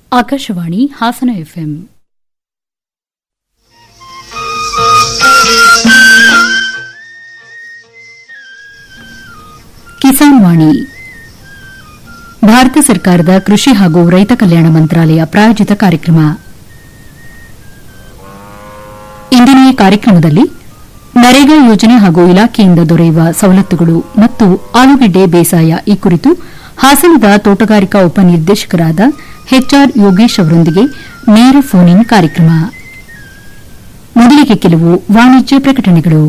Akashvani Hassan FM Kisan Vani Bharat ಸರ್ಕಾರದ ಕೃಷಿ ಹಾಗೂ ರೈತ ಕಲ್ಯಾಣ ಮಂತ್ರಾಲಯ ಪ್ರಾಯೋಜಿತ ಕಾರ್ಯಕ್ರಮ ಇಂದಿನ ಈ ಕಾರ್ಯಕ್ರಮದಲ್ಲಿ ನರೇಗಾ ಯೋಜನೆ ಹಾಗೂ ಇಲಾಖೆಯಿಂದ ದೊರೆಯುವ ಸವಲತ್ತುಗಳು ಮತ್ತು ಆಲೂಗೆಡ್ಡೆ ಬೇಸಾಯ ಈ ಕುರಿತು ಹಾಸನದ ತೋಟಗಾರಿಕಾ ಉಪನಿರ್ದೇಶಕರಾದ ಎಚ್ಆರ್ ಯೋಗೇಶ್ ಅವರೊಂದಿಗೆ ನೇರ ಫೋನ್ ಇನ್ ಕಾರ್ಯಕ್ರಮ ಮೊದಲಿಗೆ ಕೆಲವು ವಾಣಿಜ್ಯ ಪ್ರಕಟಣೆಗಳು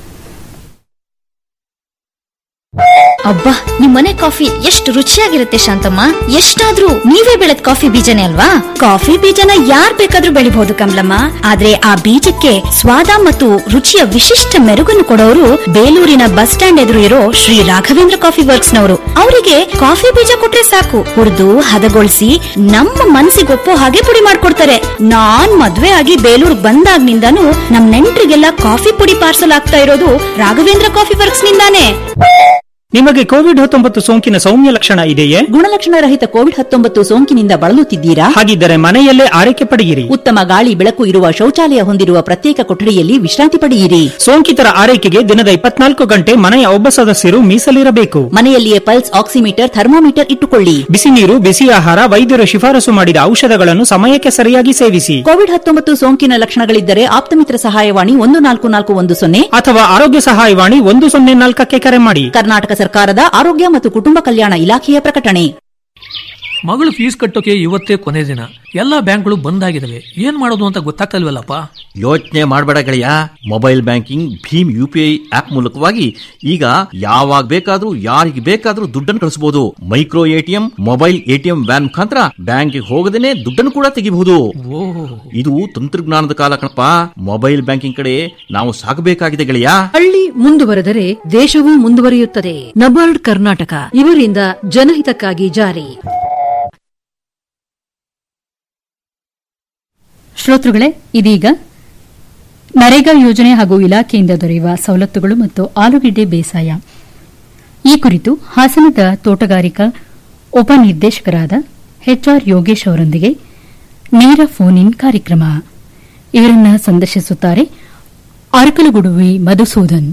ಅಬ್ಬಾ ನಿಮ್ ಮನೆ ಕಾಫಿ ಎಷ್ಟು ರುಚಿಯಾಗಿರುತ್ತೆ ಶಾಂತಮ್ಮ ಎಷ್ಟಾದ್ರೂ ನೀವೇ ಬೆಳೆದ ಕಾಫಿ ಬೀಜನೇ ಅಲ್ವಾ ಕಾಫಿ ಬೀಜನ ಯಾರ್ ಬೇಕಾದ್ರೂ ಬೆಳಿಬಹುದು ಕಮಲಮ್ಮ ಆದ್ರೆ ಆ ಬೀಜಕ್ಕೆ ಸ್ವಾದ ಮತ್ತು ರುಚಿಯ ವಿಶಿಷ್ಟ ಮೆರುಗನ್ನು ಕೊಡೋರು ಬೇಲೂರಿನ ಬಸ್ ಸ್ಟ್ಯಾಂಡ್ ಎದುರು ಇರೋ ಶ್ರೀ ರಾಘವೇಂದ್ರ ಕಾಫಿ ವರ್ಕ್ಸ್ ನವರು ಅವರಿಗೆ ಕಾಫಿ ಬೀಜ ಕೊಟ್ರೆ ಸಾಕು ಹುರಿದು ಹದಗೊಳಿಸಿ ನಮ್ಮ ಮನ್ಸಿಗೊಪ್ಪೋ ಹಾಗೆ ಪುಡಿ ಮಾಡ್ಕೊಡ್ತಾರೆ ನಾನ್ ಮದ್ವೆ ಆಗಿ ಬೇಲೂರ್ ಬಂದಾಗ್ನಿಂದಾನು ನಮ್ ನೆಂಟ್ರಿಗೆಲ್ಲ ಕಾಫಿ ಪುಡಿ ಪಾರ್ಸಲ್ ಆಗ್ತಾ ಇರೋದು ರಾಘವೇಂದ್ರ ಕಾಫಿ ವರ್ಕ್ಸ್ ನಿಂದಾನೇ ನಿಮಗೆ ಕೋವಿಡ್ ಹತ್ತೊಂಬತ್ತು ಸೋಂಕಿನ ಸೌಮ್ಯ ಲಕ್ಷಣ ಇದೆಯೇ ಗುಣಲಕ್ಷಣ ರಹಿತ ಕೋವಿಡ್ ಹತ್ತೊಂಬತ್ತು ಸೋಂಕಿನಿಂದ ಬಳಲುತ್ತಿದ್ದೀರಾ ಹಾಗಿದ್ದರೆ ಮನೆಯಲ್ಲೇ ಆರೈಕೆ ಪಡೆಯಿರಿ ಉತ್ತಮ ಗಾಳಿ ಬೆಳಕು ಇರುವ ಶೌಚಾಲಯ ಹೊಂದಿರುವ ಪ್ರತ್ಯೇಕ ಕೊಠಡಿಯಲ್ಲಿ ವಿಶ್ರಾಂತಿ ಪಡೆಯಿರಿ ಸೋಂಕಿತರ ಆರೈಕೆಗೆ ದಿನದ ಇಪ್ಪತ್ನಾಲ್ಕು ಗಂಟೆ ಮನೆಯ ಒಬ್ಬ ಸದಸ್ಯರು ಮೀಸಲಿರಬೇಕು ಮನೆಯಲ್ಲಿಯೇ ಪಲ್ಸ್ ಆಕ್ಸಿಮೀಟರ್ ಥರ್ಮೋಮೀಟರ್ ಇಟ್ಟುಕೊಳ್ಳಿ ಬಿಸಿ ನೀರು ಬಿಸಿ ಆಹಾರ ವೈದ್ಯರು ಶಿಫಾರಸು ಮಾಡಿದ ಔಷಧಗಳನ್ನು ಸಮಯಕ್ಕೆ ಸರಿಯಾಗಿ ಸೇವಿಸಿ ಕೋವಿಡ್ ಹತ್ತೊಂಬತ್ತು ಸೋಂಕಿನ ಲಕ್ಷಣಗಳಿದ್ದರೆ ಆಪ್ತಮಿತ್ರ ಸಹಾಯವಾಣಿ ಒಂದು ನಾಲ್ಕು ನಾಲ್ಕು ಒಂದು ಸೊನ್ನೆ ಅಥವಾ ಆರೋಗ್ಯ ಸಹಾಯವಾಣಿ ಒಂದು ಸೊನ್ನೆ ನಾಲ್ಕಕ್ಕೆ ಕರೆ ಮಾಡಿ ಕರ್ನಾಟಕ ಸರ್ಕಾರದ ಆರೋಗ್ಯ ಮತ್ತು ಕುಟುಂಬ ಕಲ್ಯಾಣ ಇಲಾಖೆಯ ಪ್ರಕಟಣೆ ಮಗಳು ಫೀಸ್ ಕಟ್ಟೋಕೆ ಇವತ್ತೇ ಕೊನೆ ದಿನ ಎಲ್ಲಾ ಬ್ಯಾಂಕ್ಗಳು ಬಂದ್ ಆಗಿದಾವೆ ಏನ್ ಮಾಡೋದು ಅಂತ ಗೊತ್ತಾಗ್ತಲ್ವಲ್ಲಪ್ಪ ಯೋಚನೆ ಮಾಡಬೇಡ ಗೆಳೆಯ ಮೊಬೈಲ್ ಬ್ಯಾಂಕಿಂಗ್ ಭೀಮ್ ಯು ಪಿ ಐ ಆಪ್ ಮೂಲಕವಾಗಿ ಈಗ ಯಾವಾಗ ಬೇಕಾದ್ರೂ ಯಾರಿಗೆ ಬೇಕಾದ್ರೂ ದುಡ್ಡನ್ನು ಕಳಿಸಬಹುದು micro ATM mobile ATM van ಮುಖಾಂತರ ಬ್ಯಾಂಕ್ಗೆ ಹೋಗದೇನೆ ದುಡ್ಡನ್ನು ಕೂಡ ತೆಗಿಬಹುದು ಇದು ತಂತ್ರಜ್ಞಾನದ ಕಾಲ ಕಣಪ್ಪ ಮೊಬೈಲ್ ಬ್ಯಾಂಕಿಂಗ್ ಕಡೆ ನಾವು ಸಾಗಬೇಕಾಗಿದೆ ಗೆಳೆಯ ಹಳ್ಳಿ ಮುಂದುವರೆದರೆ ದೇಶವೂ ಮುಂದುವರಿಯುತ್ತದೆ ನಬಾರ್ಡ್ ಕರ್ನಾಟಕ ಇವರಿಂದ ಜನಹಿತಕ್ಕಾಗಿ ಜಾರಿ ಶ್ರೋತೃಗಳೇ ಇದೀಗ ನರೇಗಾ ಯೋಜನೆ ಹಾಗೂ ಇಲಾಖೆಯಿಂದ ದೊರೆಯುವ ಸವಲತ್ತುಗಳು ಮತ್ತು ಆಲೂಗೆಡ್ಡೆ ಬೇಸಾಯ ಈ ಕುರಿತು ಹಾಸನದ ತೋಟಗಾರಿಕಾ ಉಪನಿರ್ದೇಶಕರಾದ ಎಚ್ಆರ್ ಯೋಗೇಶ್ ಅವರೊಂದಿಗೆ ನೇರ ಫೋನ್ ಇನ್ ಕಾರ್ಯಕ್ರಮ ಇವರನ್ನ ಸಂದರ್ಶಿಸುತ್ತಾರೆ ಅರಕಲಗುಡುವಿ ಮಧುಸೂದನ್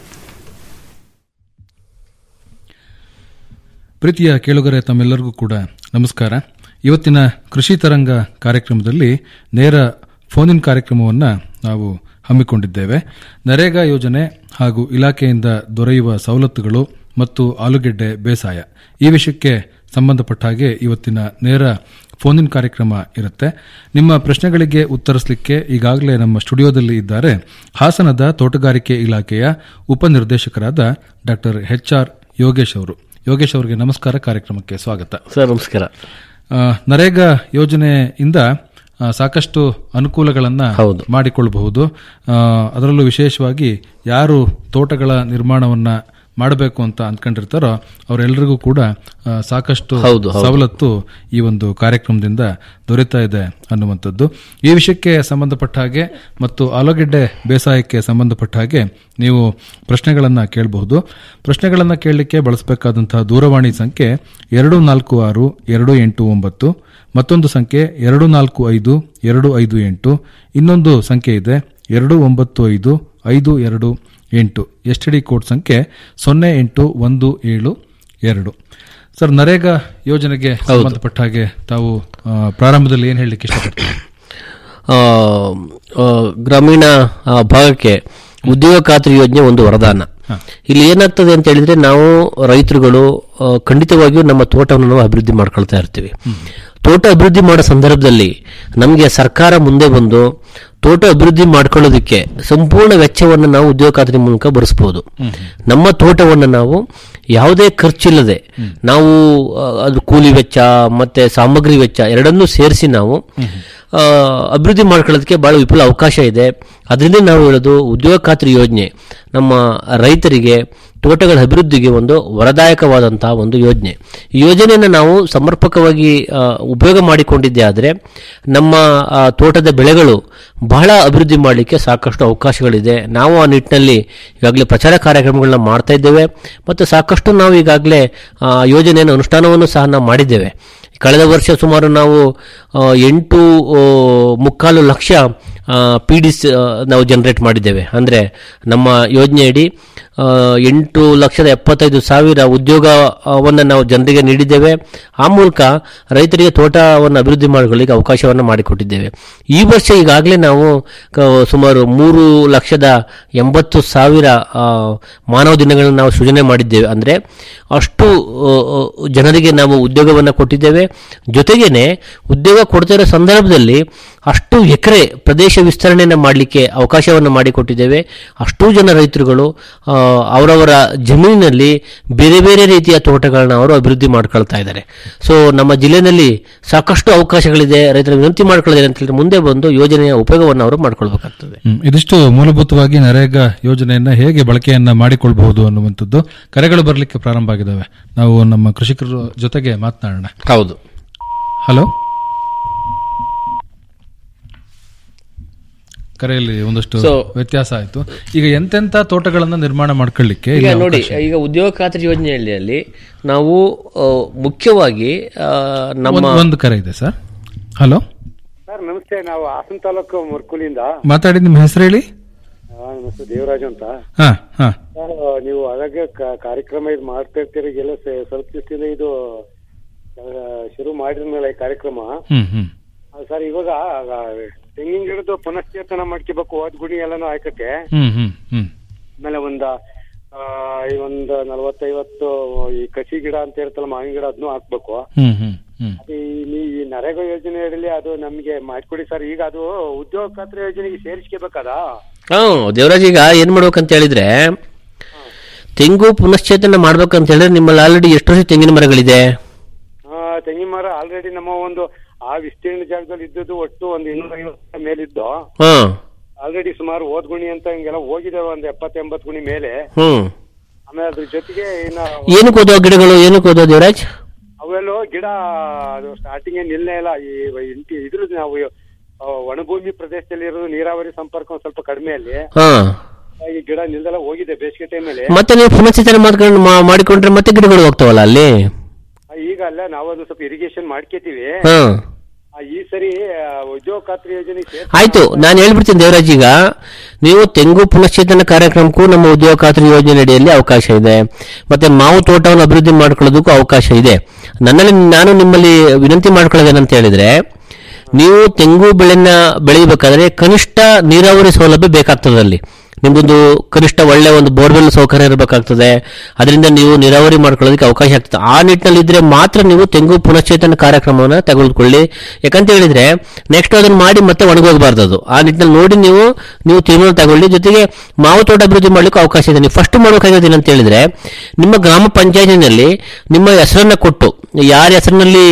ಪ್ರೀತಿಯ ಕೇಳುಗರೆ ತಮ್ಮೆಲ್ಲರಿಗೂ ಕೂಡ ನಮಸ್ಕಾರ ಇವತ್ತಿನ ಕೃಷಿ ತರಂಗ ಕಾರ್ಯಕ್ರಮದಲ್ಲಿ ನೇರ ಫೋನ್ ಇನ್ ಕಾರ್ಯಕ್ರಮವನ್ನು ನಾವು ಹಮ್ಮಿಕೊಂಡಿದ್ದೇವೆ ನರೇಗಾ ಯೋಜನೆ ಹಾಗೂ ಇಲಾಖೆಯಿಂದ ದೊರೆಯುವ ಸವಲತ್ತುಗಳು ಮತ್ತು ಆಲೂಗೆಡ್ಡೆ ಬೇಸಾಯ ಈ ವಿಷಯಕ್ಕೆ ಸಂಬಂಧಪಟ್ಟ ಹಾಗೆ ಇವತ್ತಿನ ನೇರ ಫೋನ್ ಇನ್ ಕಾರ್ಯಕ್ರಮ ಇರುತ್ತೆ ನಿಮ್ಮ ಪ್ರಶ್ನೆಗಳಿಗೆ ಉತ್ತರಿಸಲಿಕ್ಕೆ ಈಗಾಗಲೇ ನಮ್ಮ ಸ್ಟುಡಿಯೋದಲ್ಲಿ ಇದ್ದಾರೆ ಹಾಸನದ ತೋಟಗಾರಿಕೆ ಇಲಾಖೆಯ ಉಪನಿರ್ದೇಶಕರಾದ ಡಾಕ್ಟರ್ ಎಚ್ ಆರ್ ಯೋಗೇಶ್ ಅವರು ಯೋಗೇಶ್ ಅವರಿಗೆ ನಮಸ್ಕಾರ ಕಾರ್ಯಕ್ರಮಕ್ಕೆ ಸ್ವಾಗತ ಸರ್ ನಮಸ್ಕಾರ ಆ, ನರೇಗಾ ಯೋಜನೆಯಿಂದ ಆ, ಸಾಕಷ್ಟು ಅನುಕೂಲಗಳನ್ನ ಮಾಡಿಕೊಳ್ಳಬಹುದು ಆ, ಅದರಲ್ಲೂ ವಿಶೇಷವಾಗಿ ಯಾರು ತೋಟಗಳ ನಿರ್ಮಾಣವನ್ನ ಮಾಡಬೇಕು ಅಂತ ಅಂದ್ಕೊಂಡಿರ್ತಾರೋ ಅವರೆಲ್ಲರಿಗೂ ಕೂಡ ಆ, ಸಾಕಷ್ಟು ಹೌದು, ಹೌದು. ಸವಲತ್ತು ಈ ಒಂದು ಕಾರ್ಯಕ್ರಮದಿಂದ ದೊರೆತಾ ಇದೆ ಅನ್ನುವಂಥದ್ದು ಈ ವಿಷಯಕ್ಕೆ ಸಂಬಂಧಪಟ್ಟ ಹಾಗೆ ಮತ್ತು ಆಲೂಗೆಡ್ಡೆ ಬೇಸಾಯಕ್ಕೆ ಸಂಬಂಧಪಟ್ಟ ಹಾಗೆ ನೀವು ಪ್ರಶ್ನೆಗಳನ್ನ ಕೇಳಬಹುದು ಪ್ರಶ್ನೆಗಳನ್ನ ಕೇಳಲಿಕ್ಕೆ ಬಳಸಬೇಕಾದಂತಹ ದೂರವಾಣಿ ಸಂಖ್ಯೆ ಎರಡು ನಾಲ್ಕು ಆರು ಎರಡು ಎಂಟು ಒಂಬತ್ತು ಮತ್ತೊಂದು ಸಂಖ್ಯೆ ಎರಡು ನಾಲ್ಕು ಐದು ಎರಡು ಐದು ಎಂಟು ಇನ್ನೊಂದು ಸಂಖ್ಯೆ ಇದೆ ಎರಡು ಒಂಬತ್ತು ಐದು ಐದು ಎರಡು ಎಂಟು ಎಸ್ ಡಿ ಕೋಡ್ ಸಂಖ್ಯೆ ಸೊನ್ನೆ ಎಂಟು ಒಂದು ಏಳು ಎರಡು ಸರ್ ನರೇಗಾ ಯೋಜನೆಗೆ ಸಂಬಂಧಪಟ್ಟ ಹಾಗೆ ತಾವು ಆ, ಪ್ರಾರಂಭದಲ್ಲಿ ಏನು ಹೇಳಲಿಕ್ಕೆ ಇಷ್ಟಪಡ್ತೀವಿ ಆ, ಆ, ಗ್ರಾಮೀಣ ಆ, ಭಾಗಕ್ಕೆ ಉದ್ಯೋಗ ಖಾತ್ರಿ ಯೋಜನೆ ಒಂದು ವರದಾನ ಇಲ್ಲಿ ಏನಾಗ್ತದೆ ಅಂತ ಹೇಳಿದ್ರೆ ನಾವು ರೈತರುಗಳು ಆ, ಖಂಡಿತವಾಗಿಯೂ ನಮ್ಮ ತೋಟವನ್ನು ನಾವು ಅಭಿವೃದ್ಧಿ ಮಾಡ್ಕೊಳ್ತಾ ಇರ್ತೀವಿ ತೋಟ ಅಭಿವೃದ್ಧಿ ಮಾಡೋ ಸಂದರ್ಭದಲ್ಲಿ ನಮಗೆ ಸರ್ಕಾರ ಮುಂದೆ ಬಂದು ತೋಟ ಅಭಿವೃದ್ಧಿ ಮಾಡ್ಕೊಳ್ಳೋದಕ್ಕೆ ಸಂಪೂರ್ಣ ವೆಚ್ಚವನ್ನು ನಾವು ಉದ್ಯೋಗ ಖಾತ್ರಿ ಮೂಲಕ ಭರಿಸಬಹುದು ನಮ್ಮ ತೋಟವನ್ನು ನಾವು ಯಾವುದೇ ಖರ್ಚಿಲ್ಲದೆ ನಾವು ಆ, ಅದು ಕೂಲಿ ವೆಚ್ಚ ಮತ್ತೆ ಸಾಮಗ್ರಿ ವೆಚ್ಚ ಎರಡನ್ನೂ ಸೇರಿಸಿ ನಾವು ಆ, ಅಭಿವೃದ್ಧಿ ಮಾಡ್ಕೊಳ್ಳೋದಕ್ಕೆ ಬಹಳ ವಿಪುಲ ಅವಕಾಶ ಇದೆ ಅದರಿಂದ ನಾವು ಹೇಳೋದು ಉದ್ಯೋಗ ಖಾತ್ರಿ ಯೋಜನೆ ನಮ್ಮ ರೈತರಿಗೆ ತೋಟಗಳ ಅಭಿವೃದ್ಧಿಗೆ ಒಂದು ವರದಾಯಕವಾದಂತಹ ಒಂದು ಯೋಜನೆ ಈ ಯೋಜನೆಯನ್ನು ನಾವು ಸಮರ್ಪಕವಾಗಿ ಆ, ಉಪಯೋಗ ಮಾಡಿಕೊಂಡಿದ್ದೇ ಆದರೆ ನಮ್ಮ ಆ, ತೋಟದ ಬೆಳೆಗಳು ಬಹಳ ಅಭಿವೃದ್ಧಿ ಮಾಡಲಿಕ್ಕೆ ಸಾಕಷ್ಟು ಅವಕಾಶಗಳಿದೆ ನಾವು ಆ ನಿಟ್ಟಿನಲ್ಲಿ ಈಗಾಗಲೇ ಪ್ರಚಾರ ಕಾರ್ಯಕ್ರಮಗಳನ್ನ ಮಾಡ್ತಾ ಇದ್ದೇವೆ ಮತ್ತು ಸಾಕಷ್ಟು ನಾವು ಈಗಾಗಲೇ ಆ ಯೋಜನೆಯನ್ನು ಅನುಷ್ಠಾನವನ್ನು ಸಹ ನಾವು ಮಾಡಿದ್ದೇವೆ ಕಳೆದ ವರ್ಷ ಸುಮಾರು ನಾವು ಆ, ಎಂಟು ಆ, ಮುಕ್ಕಾಲು ಲಕ್ಷ ಪಿ ಡಿ ನಾವು ಜನರೇಟ್ ಮಾಡಿದ್ದೇವೆ ಅಂದರೆ ನಮ್ಮ ಯೋಜನೆಯಡಿ ಆ, ಎಂಟು ಲಕ್ಷದ ಎಪ್ಪತ್ತೈದು ಸಾವಿರ ಉದ್ಯೋಗವನ್ನು ನಾವು ಜನರಿಗೆ ನೀಡಿದ್ದೇವೆ ಆ ಮೂಲಕ ರೈತರಿಗೆ ತೋಟವನ್ನು ಅಭಿವೃದ್ಧಿ ಮಾಡಿಕೊಳ್ಳಿಕ್ಕೆ ಅವಕಾಶವನ್ನು ಮಾಡಿಕೊಟ್ಟಿದ್ದೇವೆ ಈ ವರ್ಷ ಈಗಾಗಲೇ ನಾವು ಕ- ಸುಮಾರು ಮೂರು ಲಕ್ಷದ ಎಂಬತ್ತು ಸಾವಿರ ಆ, ಮಾನವ ದಿನಗಳನ್ನು ನಾವು ಸೃಜನೆ ಮಾಡಿದ್ದೇವೆ ಅಂದರೆ ಅಷ್ಟು ಆ, ಆ, ಜನರಿಗೆ ನಾವು ಉದ್ಯೋಗವನ್ನು ಕೊಟ್ಟಿದ್ದೇವೆ ಜೊತೆಗೇನೆ ಉದ್ಯೋಗ ಕೊಡ್ತಿರೋ ಸಂದರ್ಭದಲ್ಲಿ ಅಷ್ಟು ಎಕರೆ ಪ್ರದೇಶ ವಿಸ್ತರಣೆಯನ್ನು ಮಾಡಲಿಕ್ಕೆ ಅವಕಾಶವನ್ನು ಮಾಡಿಕೊಟ್ಟಿದ್ದೇವೆ ಅಷ್ಟೂ ಜನ ರೈತರುಗಳು ಆ, ಅವರವರ ಜಮೀನಿನಲ್ಲಿ ಬೇರೆ ಬೇರೆ ರೀತಿಯ ತೋಟಗಳನ್ನ ಅವರು ಅಭಿವೃದ್ಧಿ ಮಾಡ್ಕೊಳ್ತಾ ಇದ್ದಾರೆ ಸೊ ನಮ್ಮ ಜಿಲ್ಲೆಯಲ್ಲಿ ಸಾಕಷ್ಟು ಅವಕಾಶಗಳಿದೆ ರೈತರ ವಿನಂತಿ ಮಾಡ್ಕೊಳ್ಳಿದ್ದಾರೆ ಅಂತ ಹೇಳಿದ್ರೆ ಮುಂದೆ ಬಂದು ಯೋಜನೆಯ ಉಪಯೋಗವನ್ನು ಅವರು ಮಾಡ್ಕೊಳ್ಬೇಕಾಗ್ತದೆ ಹ್ಮ್. ಇದಿಷ್ಟು ಮೂಲಭೂತವಾಗಿ ನರೇಗಾ ಯೋಜನೆಯನ್ನ ಹೇಗೆ ಬಳಕೆಯನ್ನ ಮಾಡಿಕೊಳ್ಬಹುದು ಅನ್ನುವಂಥದ್ದು ಕರೆಗಳು ಬರಲಿಕ್ಕೆ ಪ್ರಾರಂಭ ಆಗಿದ್ದಾವೆ ನಾವು ನಮ್ಮ ಕೃಷಿಕರ ಜೊತೆಗೆ ಮಾತನಾಡೋಣ ಹೌದು ಹಲೋ ಕರೆಯಲ್ಲಿ ಒಂದಷ್ಟು So- ವ್ಯತ್ಯಾಸ ಆಯ್ತು ಈಗ ಎಂತೆಂತ ತೋಟಗಳನ್ನ ನಿರ್ಮಾಣ ಮಾಡ್ಕೊಳ್ಳಿಕ್ಕೆ ಈಗ ಇಲ್ಲಿ ನೋಡಿ ಅವಕಾಶ ಇದೆ? ಈಗ ಉದ್ಯೋಗ ಖಾತ್ರಿ ಯೋಜನೆಯಲ್ಲಿ ನಾವು ಆ, ಮುಖ್ಯವಾಗಿ ಆ, ನಮ್ಮ ಒಂದ್- ಒಂದು ಕರೆ ಇದೆ ಸರ್ ಹಲೋ ಸರ್ ನಮಸ್ತೆ ನಾವು ಹಾಸನ ತಾಲೂಕು ಮುರ್ಕುಲಿಂದ ಮಾತಾಡಿ ನಿಮ್ಮ ಹೆಸರು ಹೇಳಿ ಆ, ನಮ್ಮ ಹೆಸರು ದೇವರಾಜು ಅಂತ ಹಾ ಹಾ ಸರ್ ನೀವು ಅವಾಗ ಕ- ಕಾರ್ಯಕ್ರಮ ಇದು ಮಾಡ್ತಾ ಇರ್ತೀರಿ ಎಲ್ಲ ಸ- ಸ್ವಲ್ಪ ದಿವಸದಿಂದ ಇದು ಆ, ಶುರು ಮಾಡಿದ ಮೇಲೆ ಈ ಕಾರ್ಯಕ್ರಮ ಹ್ಮ್ ಹ್ಮ್ ಆ, ಸರ್ ಇವಾಗ ಆ, ತೆಂಗಿನ ಗಿಡದ್ದು ಪುನಶ್ಚೇತನ ಮಾಡ್ಕೋಬೇಕು ಹೋದ್ ಗುಣಿ ಎಲ್ಲಾನು ಹಾಕಕ್ಕೆ ಹ್ಮ್ ಹ್ಮ್ ಹ್ಮ್ ಆಮೇಲೆ ಒಂದ ಆ, ಈ ಒಂದ್ ನಲವತ್ತೈವತ್ತು ಈ ಕಸಿ ಗಿಡ ಅಂತ ಇರುತ್ತಲ್ಲ ಮಾವಿನ ಗಿಡ ಅದನ್ನು ಹಾಕ್ಬೇಕು ಹ್ಮ್ ಹ್ಮ್ ಹ್ಮ್ ಅದು ಈ ನೀ- ಈ ನರೇಗಾ ಯೋಜನೆಯಲ್ಲಿ ಅದು ನಮ್ಗೆ ಮಾಡ್ಕೊಡಿ ಸರ್ ಈಗ ಅದು ಉದ್ಯೋಗ ಖಾತ್ರಿ ಯೋಜನೆಗೆ ಸೇರಿಸ್ಕೋಬೇಕಾದ ಹ್ಮ್ ದೇವರಾಜ್ ಈಗ ಏನ್ ಮಾಡ್ಬೇಕಂತ ಹೇಳಿದ್ರೆ ತೆಂಗು ಪುನಶ್ಚೇತನ ಮಾಡ್ಬೇಕಂತ ಹೇಳಿದ್ರೆ ನಿಮ್ಮಲ್ಲಿ ಆಲ್ರೆಡಿ ಎಷ್ಟು ವರ್ಷ ತೆಂಗಿನ ಮರಗಳಿದೆ ಆ, ತೆಂಗಿನ ಮರ ಆಲ್ರೆಡಿ ನಮ್ಮ ಒಂದು ಆ ವಿಸ್ತೀರ್ಣ ಜಾಗದಲ್ಲಿ ಇದ್ದದ್ದು ಒಟ್ಟು ಒಂದು ಇನ್ನೂರ ಐವತ್ತು ಮೇಲಿದ್ದು ಹಾ ಆಲ್ರೆಡಿ ಸುಮಾರು ಹೋದ್ ಗುಣಿ ಅಂತ ಹಿಂಗೆಲ್ಲ ಹೋಗಿದೆ ಒಂದು ಎಪ್ಪತ್ತು ಎಂಬತ್ತು ಗುಣಿ ಮೇಲೆ ಹ್ಮ್ ಆಮೇಲೆ ಅದ್ರ ಜೊತೆಗೆ ಇನ್ನ ಏನಕ್ಕೆ ಓದೋ ಗಿಡಗಳು ಏನಕ್ಕೆ ಓದೋ ದೇವರಾಜ್ ಅವೆಲ್ಲೋ ಗಿಡ ಅದು ಸ್ಟಾರ್ಟಿಂಗ್ ನಿಲ್ಲೇ ಇಲ್ಲ ಈ ಇಂಟಿ ಇದ್ರ ನಾವು ಆ, ಒಣಭೂಮಿ ಪ್ರದೇಶದಲ್ಲಿ ಇರೋದು ನೀರಾವರಿ ಸಂಪರ್ಕ ಒಂದ್ ಸ್ವಲ್ಪ ಕಡಿಮೆ ಅಲ್ಲಿ ಹಾ ಈ ಗಿಡ ನಿಲ್ದೆಲ್ಲ ಹೋಗಿದೆ ಬೇಸಿಗೆ ಟೈಮಲ್ಲಿ ಮತ್ತೆ ನೀವು ಪುನಶ್ಚೇತನ ಮಾಡ್ಕೊಂಡು ಮಾ- ಮಾಡಿಕೊಂಡ್ರೆ ಮತ್ತೆ ಗಿಡಗಳು ಹೋಗ್ತಾವಲ್ಲ ಅಲ್ಲಿ ಈಗ ಅಲ್ಲ ನಾವು ಅದನ್ನ ಸ್ವಲ್ಪ ಇರಿಗೇಷನ್ ಮಾಡ್ಕೋತೀವಿ ಹಾ ಆ, ಈ ಸರಿ ಆ, ಉದ್ಯೋಗ ಖಾತ್ರಿ ಯೋಜನೆ ಸೇರ್ಸಿ- ಆಯ್ತು ನಾನು ಹೇಳ್ಬಿಡ್ತೀನಿ ದೇವರಾಜ್ ಈಗ ನೀವು ತೆಂಗು ಪುನಶ್ಚೇತನ ಕಾರ್ಯಕ್ರಮಕ್ಕೂ ನಮ್ಮ ಉದ್ಯೋಗ ಖಾತ್ರಿ ಯೋಜನೆ ಅಡಿಯಲ್ಲಿ ಅವಕಾಶ ಇದೆ ಮತ್ತೆ ಮಾವು ತೋಟವನ್ನು ಅಭಿವೃದ್ಧಿ ಮಾಡ್ಕೊಳ್ಳೋದಕ್ಕೂ ಅವಕಾಶ ಇದೆ ನನ್ನಲ್ಲಿ ನಾನು ನಿಮ್ಮಲ್ಲಿ ವಿನಂತಿ ಮಾಡ್ಕೊಳ್ಳೋದೇನಂತ ಹೇಳಿದ್ರೆ ನೀವು ತೆಂಗು ಬೆಳೆನ ಬೆಳೆಯಬೇಕಾದ್ರೆ ಕನಿಷ್ಠ ನೀರಾವರಿ ಸೌಲಭ್ಯ ಬೇಕಾಗ್ತದೆ ಅಲ್ಲಿ ನಿಮ್ದೊಂದು ಕನಿಷ್ಠ ಒಳ್ಳೆ ಒಂದು ಬೋರ್ವೆಲ್ ಸೌಕರ್ಯ ಇರಬೇಕಾಗ್ತದೆ ಅದರಿಂದ ನೀವು ನೀರಾವರಿ ಮಾಡ್ಕೊಳ್ಳೋದಕ್ಕೆ ಅವಕಾಶ ಆಗ್ತದೆ ಆ ನಿಟ್ಟಿನಲ್ಲಿ ಇದ್ರೆ ಮಾತ್ರ ನೀವು ತೆಂಗು ಪುನಶ್ಚೇತನ ಕಾರ್ಯಕ್ರಮವನ್ನು ತೆಗೆದುಕೊಳ್ಳಿ ಯಾಕಂತ ಹೇಳಿದ್ರೆ ನೆಕ್ಸ್ಟ್ ಅದನ್ನ ಮಾಡಿ ಮತ್ತೆ ಒಣಗೋಗಬಾರ್ದು ಅದು ಆ ನಿಟ್ಟಿನಲ್ಲಿ ನೋಡಿ ನೀವು ನೀವು ತೀರ್ಮಾನ ತಗೊಳ್ಳಿ ಜೊತೆಗೆ ಮಾವು ತೋಟ ಅಭಿವೃದ್ಧಿ ಮಾಡ್ಲಿಕ್ಕೆ ಅವಕಾಶ ಇದೆ ನೀವು ಫಸ್ಟ್ ಮಾಡಬೇಕಾಗಿರೋದು ಏನಂತ ಹೇಳಿದ್ರೆ ನಿಮ್ಮ ಗ್ರಾಮ ಪಂಚಾಯತಿನಲ್ಲಿ ನಿಮ್ಮ ಹೆಸರನ್ನ ಕೊಟ್ಟು ಯಾರ ಹೆಸರಿನಲ್ಲಿ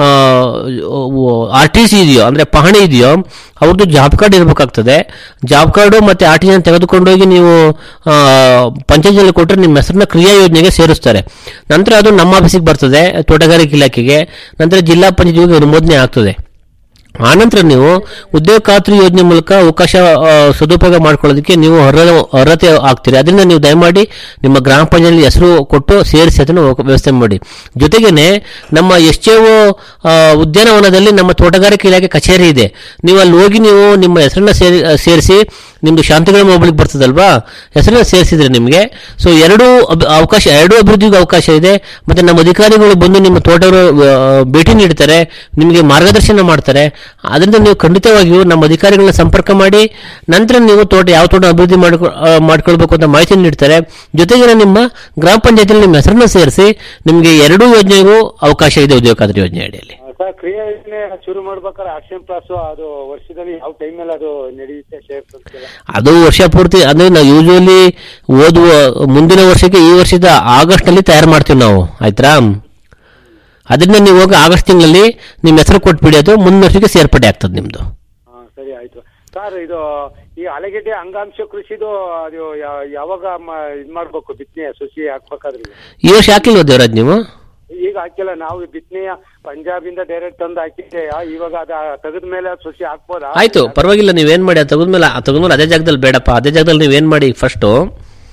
ಆರ್ ಟಿ ಸಿ ಇದೆಯೋ ಅಂದ್ರೆ ಪಹಣಿ ಇದೆಯೋ ಅವ್ರದ್ದು ಜಾಬ್ ಕಾರ್ಡ್ ಇರಬೇಕಾಗ್ತದೆ ಜಾಬ್ ಕಾರ್ಡು ಮತ್ತೆ ಆರ್ ಟಿ ಸಿ ತೆಗೆದುಕೊಂಡೋಗಿ ನೀವು ಪಂಚಾಯತಿನಲ್ಲಿ ಕೊಟ್ಟರೆ ನಿಮ್ಮ ಹೆಸರನ್ನ ಕ್ರಿಯಾ ಯೋಜನೆಗೆ ಸೇರಿಸ್ತಾರೆ ನಂತರ ಅದು ನಮ್ಮ ಆಫೀಸಿಗೆ ಬರ್ತದೆ ತೋಟಗಾರಿಕೆ ಇಲಾಖೆಗೆ ನಂತರ ಜಿಲ್ಲಾ ಪಂಚಾಯತಿಗೆ ಅನುಮೋದನೆ ಆಗ್ತದೆ ಆನಂತರ ನೀವು ಉದ್ಯೋಗ ಖಾತ್ರಿ ಯೋಜನೆ ಮೂಲಕ ಅವಕಾಶ ಆ, ಸದುಪಯೋಗ ಮಾಡ್ಕೊಳ್ಳೋದಕ್ಕೆ ನೀವು ಅರ್ಹ ಅರ್ಹತೆ ಆಗ್ತೀರಿ ಅದರಿಂದ ನೀವು ದಯಮಾಡಿ ನಿಮ್ಮ ಗ್ರಾಮ ಪಂಚಾಯತ್ ಹೆಸರು ಕೊಟ್ಟು ಸೇರಿಸಿ ಅದನ್ನು ವ್ಯವಸ್ಥೆ ಮಾಡಿ ಜೊತೆಗೇನೆ ನಮ್ಮ ಎಸ್ ಉದ್ಯಾನವನದಲ್ಲಿ ನಮ್ಮ ತೋಟಗಾರಿಕೆ ಇಲಾಖೆ ಕಚೇರಿ ಇದೆ ನೀವು ಅಲ್ಲಿ ಹೋಗಿ ನೀವು ನಿಮ್ಮ ಹೆಸರನ್ನ ಸೇರಿ ಸೇರಿಸಿ ನಿಮ್ದು ಶಾಂತಿಗಳ ಮೊಬೈಲ್ಗೆ ಬರ್ತದಲ್ವಾ ಹೆಸರನ್ನ ಸೇರಿಸಿದ್ರೆ ನಿಮಗೆ ಸೊ ಎರಡು ಅಬ್- ಅವಕಾಶ ಎರಡು ಅಭಿವೃದ್ಧಿಗೂ ಅವಕಾಶ ಇದೆ ಮತ್ತೆ ನಮ್ಮ ಅಧಿಕಾರಿಗಳು ಬಂದು ನಿಮ್ಮ ತೋಟವನ್ನು ಆ, ಭೇಟಿ ನೀಡ್ತಾರೆ ನಿಮಗೆ ಮಾರ್ಗದರ್ಶನ ಮಾಡ್ತಾರೆ ಅದರಿಂದ ನೀವು ಖಂಡಿತವಾಗಿಯೂ ನಮ್ಮ ಅಧಿಕಾರಿಗಳನ್ನ ಸಂಪರ್ಕ ಮಾಡಿ ನಂತರ ನೀವು ತೋಟ ಯಾವ ತೋಟ ಅಭಿವೃದ್ಧಿ ಮಾಡ್ಕೊ ಆ, ಮಾಡ್ಕೊಳ್ಬೇಕು ಅಂತ ಮಾಹಿತಿ ನೀಡ್ತಾರೆ ಜೊತೆಗೆ ನಿಮ್ಮ ಗ್ರಾಮ ಪಂಚಾಯತಿಯಲ್ಲಿ ನಿಮ್ಮ ಹೆಸರನ್ನ ಸೇರಿಸಿ ನಿಮಗೆ ಎರಡೂ ಯೋಜನೆಗೂ ಅವಕಾಶ ಇದೆ ಉದ್ಯೋಗ ಖಾತ್ರಿ ಯೋಜನೆ ಅಡಿಯಲ್ಲಿ ಆ, ಸರ್ ಕ್ರಿಯಾ ಯೋಜನೆ ಶುರು ಮಾಡ್ಬೇಕಾದ್ರೆ ಆಕ್ಷನ್ ಪ್ಲಾಸ್ ಅದು ವರ್ಷದಲ್ಲಿ ಯಾವ ಟೈಮಲ್ಲಿ ಅದು ನಡೆಯುತ್ತೆ ಸೇರ್ಸಂತೆಲ್ಲ ಅದು ವರ್ಷ ಪೂರ್ತಿ ಅಂದ್ರೆ ನಾವು ಯೂಶುವಲಿ ಓದುವ ಮುಂದಿನ ವರ್ಷಕ್ಕೆ ಈ ವರ್ಷದ ಆಗಸ್ಟ್ ನಲ್ಲಿ ತಯಾರು ಮಾಡ್ತೀವಿ ನಾವು ಆಯ್ತಾ ಅದರಿಂದ ನೀವು ಹೋಗಿ ಆಗಸ್ಟ್ ತಿಂಗಳಲ್ಲಿ ನಿಮ್ಮ ಹೆಸರು ಕೊಟ್ಬಿಡಿ ಅದು ಮುಂದಿನ ವರ್ಷಕ್ಕೆ ಸೇರ್ಪಡೆ ಆಗ್ತದೆ ನಿಮ್ದು ಹಾ ಸರಿ ಆಯ್ತು ಸರ್ ಇದು ಈ ಆಲೂಗೆಡ್ಡೆ ಅಂಗಾಂಶ ಕೃಷಿದು ಅದು ಯಾ- ಯಾವಾಗ ಮ- ಇದ್ ಮಾಡ್ಬೇಕು ಬಿತ್ತನೆ ಸುಸಿ ಹಾಕ್ಬೇಕಾದ್ರೆ ಈಗ? ಈ ವರ್ಷ ಹಾಕಿಲ್ವ ದೇವರಾಜ್ ನೀವು ಈಗ ಹಾಕಿಲ್ಲ ನಾವು ಬಿತ್ತನೆಯ ಪಂಜಾಬಿಂದ ಡೈರೆಕ್ಟ್ ತಂದು ಹಾಕಿದ್ದೆ ಇವಾಗ ಅದ ತೆಗೆದ ಮೇಲೆ ಸುಸಿ ಹಾಕ್ಬೋದಾ ಆಯ್ತು ಪರವಾಗಿಲ್ಲ ನೀವೇನ್ ಮಾಡಿ ಅದು ತೆಗೆದ್ಮೇಲೆ ತೆಗೆದ್ಮೇಲೆ ಅದೇ ಜಾಗದಲ್ಲಿ ಬೇಡಪ್ಪ ಅದೇ ಜಾಗದಲ್ಲಿ ನೀವೇನ್ ಮಾಡಿ ಫಸ್ಟ್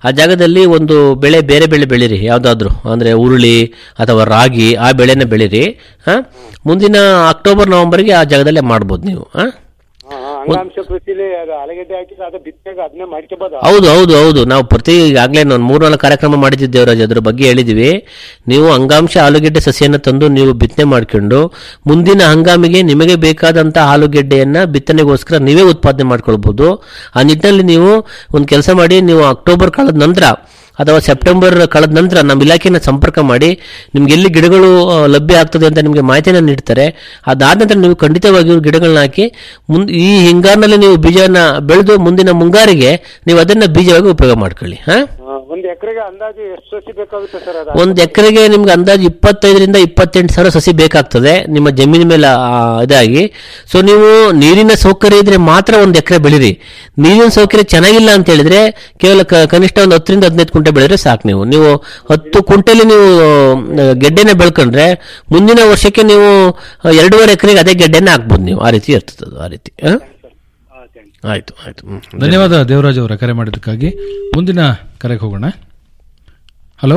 ಆ ಜಾಗದಲ್ಲಿ ಒಂದು ಬೆಳೆ ಬೇರೆ ಬೆಳೆ ಬೆಳೀರಿ ಯಾವ್ದಾದ್ರು ಅಂದ್ರೆ ಉರುಳಿ ಅಥವಾ ರಾಗಿ ಆ ಬೆಳೆನ ಬೆಳೀರಿ ಹಾ ಮುಂದಿನ ಅಕ್ಟೋಬರ್ ನವೆಂಬರ್ಗೆ ಆ ಜಾಗದಲ್ಲೇ ಮಾಡ್ಬೋದು ನೀವು ಹಾ ಹಾ, ಹಾ, ಅಂಗಾಂಶ ಕೃಷಿಲಿ ಅದು ಆಲೂಗೆಡ್ಡೆ ಹಾಕಿದ್ರೆ ಅದು ಬಿತ್ತಾಗ ಅದನ್ನೇ ಮಾಡ್ಕೋಬೋದ ಹೌದು ಹೌದು ಹೌದು ನಾವು ಪ್ರತಿ ಈಗಾಗಲೇ ಒಂದು ಮೂರು ನಾಲ್ಕು ಕಾರ್ಯಕ್ರಮ ಮಾಡಿದ್ದೀವಿ ದೇವರಾಜ್ ಅದ್ರ ಬಗ್ಗೆ ಹೇಳಿದೀವಿ ನೀವು ಅಂಗಾಂಶ ಆಲೂಗೆಡ್ಡೆ ಸಸಿಯನ್ನು ತಂದು ನೀವು ಬಿತ್ತನೆ ಮಾಡ್ಕೊಂಡು ಮುಂದಿನ ಹಂಗಾಮಿಗೆ ನಿಮಗೆ ಬೇಕಾದಂತ ಆಲೂಗೆಡ್ಡೆಯನ್ನ ಬಿತ್ತನೆಗೋಸ್ಕರ ನೀವೇ ಉತ್ಪಾದನೆ ಮಾಡ್ಕೊಳ್ಬಹುದು ಆ ನಿಟ್ಟಿನಲ್ಲಿ ನೀವು ಒಂದು ಕೆಲಸ ಮಾಡಿ ನೀವು ಅಕ್ಟೋಬರ್ ಕಳೆದ ನಂತರ ಅಥವಾ ಸೆಪ್ಟೆಂಬರ್ ಕಳೆದ ನಂತರ ನಮ್ಮ ಇಲಾಖೆನ ಸಂಪರ್ಕ ಮಾಡಿ ನಿಮ್ಗೆ ಎಲ್ಲಿ ಗಿಡಗಳು ಆ, ಲಭ್ಯ ಆಗ್ತದೆ ಅಂತ ನಿಮಗೆ ಮಾಹಿತಿಯನ್ನು ನೀಡ್ತಾರೆ ಅದಾದ ನಂತರ ನೀವು ಖಂಡಿತವಾಗಿಯೂ ಗಿಡಗಳನ್ನ ಹಾಕಿ ಮುಂದ್ ಈ ಹಿಂಗಾರಿನಲ್ಲಿ ನೀವು ಬೀಜನ ಬೆಳೆದು ಮುಂದಿನ ಮುಂಗಾರಿಗೆ ನೀವು ಅದನ್ನ ಬೀಜವಾಗಿ ಉಪಯೋಗ ಮಾಡ್ಕೊಳ್ಳಿ ಹಾ ಒಂದ್ ಎಕರೆಗೆ ಅಂದಾಜು ಎಷ್ಟು ಸಸಿ ಬೇಕಾಗುತ್ತೆ ಸರ್ ಅದು ಒಂದು ಎಕರೆಗೆ ನಿಮ್ಗೆ ಅಂದಾಜು ಇಪ್ಪತ್ತೈದರಿಂದ ಇಪ್ಪತ್ತೆಂಟು ಸಾವಿರ ಸಸಿ ಬೇಕಾಗ್ತದೆ ನಿಮ್ಮ ಜಮೀನಿನ ಮೇಲೆ ಆ, ಇದಾಗಿ ಸೊ ನೀವು ನೀರಿನ ಸೌಕರ್ಯ ಇದ್ರೆ ಮಾತ್ರ ಒಂದು ಎಕರೆ ಬೆಳಿರಿ ನೀರಿನ ಸೌಕರ್ಯ ಚೆನ್ನಾಗಿಲ್ಲ ಅಂತ ಹೇಳಿದ್ರೆ ಕೇವಲ ಕ- ಕನಿಷ್ಠ ಒಂದು ಹತ್ತರಿಂದ ಹದಿನೈದು ಕುಂಟೆ ಬೆಳೆದ್ರೆ ಸಾಕು ನೀವು ನೀವು ಹತ್ತು ಕುಂಟೆಲಿ ನೀವು ಆ, ಗೆಡ್ಡೆನ ಬೆಳ್ಕೊಂಡ್ರೆ ಮುಂದಿನ ವರ್ಷಕ್ಕೆ ನೀವು ಆ, ಎರಡೂವರೆ ಎಕರೆಗೆ ಅದೇ ಗೆಡ್ಡೆನ ಹಾಕ್ಬೋದು ನೀವು ಆ ರೀತಿ ಇರ್ತದೆ ಅದು ಆ ರೀತಿ ಆ? ಆಯ್ತು ಆಯ್ತು ಹ್ಮ್. ಧನ್ಯವಾದ ದೇವರಾಜ್ ಅವರ ಕರೆ ಮಾಡಿದ್ದಕ್ಕಾಗಿ ಮುಂದಿನ ಕರೆಗೆ ಹೋಗೋಣ ಹಲೋ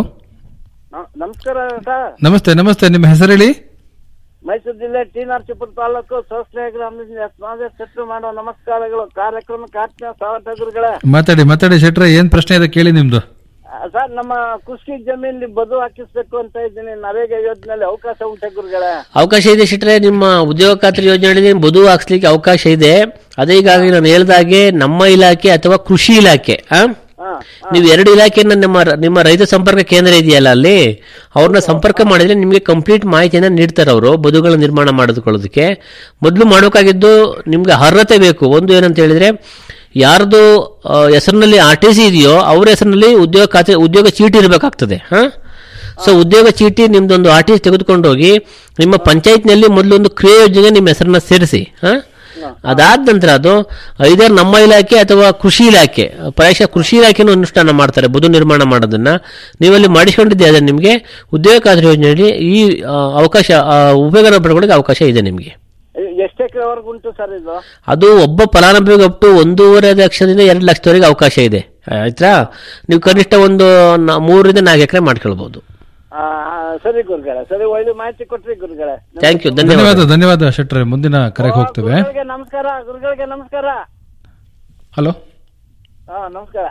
ನಮಸ್ಕಾರ ಸರ್ ನಮಸ್ತೆ ನಮಸ್ತೆ ನಿಮ್ಮ ಹೆಸರು ಹೇಳಿ ಮೈಸೂರು ಜಿಲ್ಲೆ ಟಿ ನರಸೀಪುರ ತಾಲೂಕು ಸೋಸ್ಲೆ ಗ್ರಾಮದಿಂದ ಸ್ವಾಗತ ಶೆಟ್ರು ಮಾಡೋ ನಮಸ್ಕಾರಗಳು ಕಾರ್ಯಕ್ರಮಕ್ಕೆ ಆತ್ಮೀಯ ಸ್ವಾಗತ ಗುರುಗಳೇ ಮಾತಾಡಿ ಮಾತಾಡಿ ಶೆಟ್ರೆ ಏನ್ ಪ್ರಶ್ನೆ ಇದೆ ಕೇಳಿ ನಿಮ್ದು ಆ, ಸರ್ ನಮ್ಮ ಕೃಷಿ ಜಮೀನಲ್ಲಿ ಬದು ಹಾಕಿಸ್ಬೇಕು ಅಂತ ಇದ್ದೀನಿ ನರೇಗಾ ಯೋಜನೆಯಲ್ಲಿ ಅವಕಾಶ ಉಂಟೆ ಗುರುಗಳೇ ಅವಕಾಶ ಇದೆ ಶಿಟ್ರೆ ನಿಮ್ಮ ಉದ್ಯೋಗ ಖಾತ್ರಿ ಯೋಜನೆಯಲ್ಲಿ ಬದು ಹಾಕ್ಸ್ಲಿಕ್ಕೆ ಅವಕಾಶ ಇದೆ ಅದೇ ಈಗಾಗಲೇ ನಾನು ಹೇಳ್ದಾಗೆ ನಮ್ಮ ಇಲಾಖೆ ಅಥವಾ ಕೃಷಿ ಇಲಾಖೆ ಆ? ನೀವು ಎರಡು ಇಲಾಖೆಯನ್ನ ನಿಮ್ಮ ನಿಮ್ಮ ರೈತ ಸಂಪರ್ಕ ಕೇಂದ್ರ ಇದೆಯಲ್ಲ ಅಲ್ಲಿ ಅವ್ರನ್ನ ಸಂಪರ್ಕ ಮಾಡಿದ್ರೆ ನಿಮಗೆ ಕಂಪ್ಲೀಟ್ ಮಾಹಿತಿಯನ್ನ ನೀಡ್ತಾರೆ ಅವರು ಬದುಗಳ ನಿರ್ಮಾಣ ಮಾಡಿಕೊಳ್ಳೋದಕ್ಕೆ ಮೊದಲು ಮಾಡಬೇಕಾಗಿದ್ದು ನಿಮ್ಗೆ ಅರ್ಹತೆ ಬೇಕು ಒಂದು ಏನಂತ ಹೇಳಿದ್ರೆ ಯಾರ್ದು ಆ, ಹೆಸರಿನಲ್ಲಿ ಆರ್ ಟಿ ಸಿ ಇದೆಯೋ ಅವ್ರ ಹೆಸರಿನಲ್ಲಿ ಉದ್ಯೋಗ ಖಾತೆ ಉದ್ಯೋಗ ಚೀಟಿ ಇರಬೇಕಾಗ್ತದೆ ಹಾ ಸೊ ಉದ್ಯೋಗ ಚೀಟಿ ನಿಮ್ದೊಂದು ಆರ್ ಟಿ ಸಿ ತೆಗೆದುಕೊಂಡು ಹೋಗಿ ನಿಮ್ಮ ಪಂಚಾಯತ್ನಲ್ಲಿ ಮೊದಲೊಂದು ಕ್ರಿಯಾ ಯೋಜನೆ ನಿಮ್ಮ ಹೆಸರನ್ನ ಸೇರಿಸಿ ಹಾ ಅದಾದ ನಂತರ ಅದು ಐದಾರು ನಮ್ಮ ಇಲಾಖೆ ಅಥವಾ ಕೃಷಿ ಇಲಾಖೆ ಪ್ರಾಯಶಃ ಕೃಷಿ ಇಲಾಖೆನೂ ಅನುಷ್ಠಾನ ಮಾಡ್ತಾರೆ ಬದು ನಿರ್ಮಾಣ ಮಾಡೋದನ್ನ ನೀವಲ್ಲಿ ಮಾಡಿಸ್ಕೊಂಡಿದ್ದೆ ಅದನ್ನ ನಿಮಗೆ ಉದ್ಯೋಗ ಖಾತ್ರಿ ಯೋಜನೆಯಲ್ಲಿ ಈ ಆ, ಅವಕಾಶ ಆ, ಉಪಯೋಗ ಪಡ್ಕೊಳ್ಳೋಕೆ ಅವಕಾಶ ಇದೆ ನಿಮಗೆ ಎಷ್ಟು ಎಕರೆವರೆಗೂ ಉಂಟು ಸರ್ ಇದು ಅದು ಒಬ್ಬ ಫಲಾನುಭವಿಗೆ ಅಪ್ ಟು ಒಂದೂವರೆ ಲಕ್ಷದಿಂದ ಎರಡು ಲಕ್ಷದವರೆಗೆ ಅವಕಾಶ ಇದೆ ಆಯ್ತಾ ನೀವು ಕನಿಷ್ಠ ಒಂದು ನ- ಮೂರರಿಂದ ನಾಲ್ಕು ಎಕರೆ ಮಾಡ್ಕೊಳ್ಬಹುದು ಆ, ಆ, ಸರಿ ಗುರುಗಳೇ ಸರಿ ಒಳ್ಳೆ ಮಾಹಿತಿ ಕೊಟ್ರಿ ಗುರುಗಳೇ ಥ್ಯಾಂಕ್ ಯು ಧನ್ಯವಾದ ಧನ್ಯವಾದ ಧನ್ಯವಾದ ಶೆಟ್ರೆ ಮುಂದಿನ ಕರೆಗೆ ಹೋಗ್ತೇವೆ ಗುರುಗಳಿಗೆ ನಮಸ್ಕಾರ ಗುರುಗಳಿಗೆ ನಮಸ್ಕಾರ ಹಲೋ ಹಾ ನಮಸ್ಕಾರ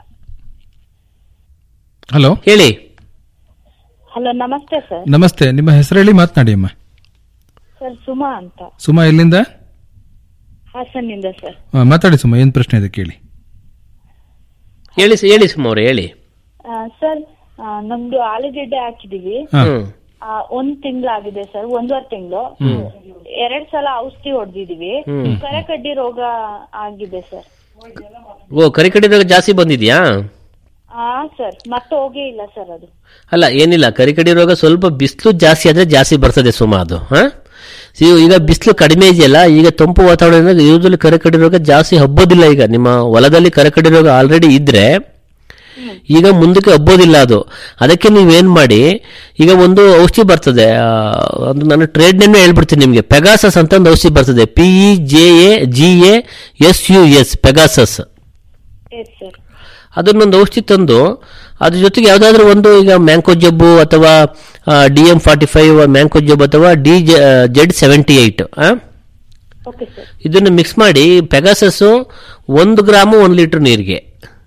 ಹಲೋ ಹೇಳಿ ಹಲೋ ನಮಸ್ತೆ ಸರ್ ನಮಸ್ತೆ ನಿಮ್ಮ ಹೆಸರು ಹೇಳಿ ಮಾತನಾಡಿ ಅಮ್ಮ ಸರ್ ಸುಮಾ ಅಂತ ಸುಮಾ ಎಲ್ಲಿಂದ ಹಾಸನ್ನಿಂದ ಸರ್ ಆ, ಮಾತಾಡಿ ಸುಮಾ ಏನ್ ಪ್ರಶ್ನೆ ಇದೆ ಕೇಳಿ ಹೇಳಿ ಹೇಳಿ ಸುಮಾರು ಹೇಳಿ ಆ, ಸರ್ ಆ, ನಮ್ದು ಆಲೂಗೆಡ್ಡೆ ಹಾಕಿದೀವಿ ಹಾ. ಆ, ಒಂದ್ ತಿಂಗಳಾಗಿದೆ ಸರ್ ಒಂದೂವರೆ ತಿಂಗಳು ಎರಡ್ ಸಲ ಔಷಧಿ ಹೊಡೆದಿದೀವಿ ಹ್ಮ್. ಕರಕಡ್ಡಿ ರೋಗ ಆಗಿದೆ ಸರ್ ಓ ಕರಿಕಡಿ ರೋಗ ಜಾಸ್ತಿ ಬಂದಿದ್ಯಾ ಹಾ ಸರ್ ಮತ್ತೆ ಹೋಗೇ ಇಲ್ಲ ಸರ್ ಅದು ಅಲ್ಲ ಏನಿಲ್ಲ ಕರಿಕಡಿ ರೋಗ ಸ್ವಲ್ಪ ಬಿಸಿಲು ಜಾಸ್ತಿ ಆದ್ರೆ ಜಾಸ್ತಿ ಬರ್ತದೆ ಸುಮಾ ಅದು ಹಾ See, ಈಗ ಬಿಸಿಲು ಕಡಿಮೆ ಇದೆಯಲ್ಲ ಈಗ ತಂಪು ವಾತಾವರಣ ಯೂಸಲಿ ಕರಿಕಡಿ ರೋಗ ಜಾಸ್ತಿ ಹಬ್ಬೋದಿಲ್ಲ ಈಗ ನಿಮ್ಮ ಹೊಲದಲ್ಲಿ ಕರಿಕಡಿ ರೋಗ ಆಲ್ರೆಡಿ ಇದ್ರೆ ಈಗ ಮುಂದಕ್ಕೆ ಹಬ್ಬೋದಿಲ್ಲ ಅದು ಅದಕ್ಕೆ ನೀವೇನ್ ಮಾಡಿ ಈಗ ಒಂದು ಔಷಧಿ ಬರ್ತದೆ ಆ, ಅದು ನಾನು ಟ್ರೇಡ್ ನೇಮ್ ಹೇಳ್ಬಿಡ್ತೀನಿ ನಿಮಗೆ ಪೆಗಾಸಸ್ ಅಂತ ಒಂದು ಔಷಧಿ ಬರ್ತದೆ P E J A G A S U S Pegasus S sir ಅದನ್ನೊಂದು ಔಷಧಿ ತಂದು ಅದ್ರ ಜೊತೆಗೆ ಯಾವ್ದಾದ್ರು ಒಂದು ಈಗ ಮ್ಯಾಂಕೋ ಜಬ್ಬು ಅಥವಾ D M forty five mancozeb ಅಥವಾ D Z seventy eight okay sir ಇದನ್ನು ಮಿಕ್ಸ್ ಮಾಡಿ ಪೆಗಾಸಸ್ ಒಂದು ಗ್ರಾಮು ಒಂದು ಲೀಟರ್ ನೀರಿಗೆ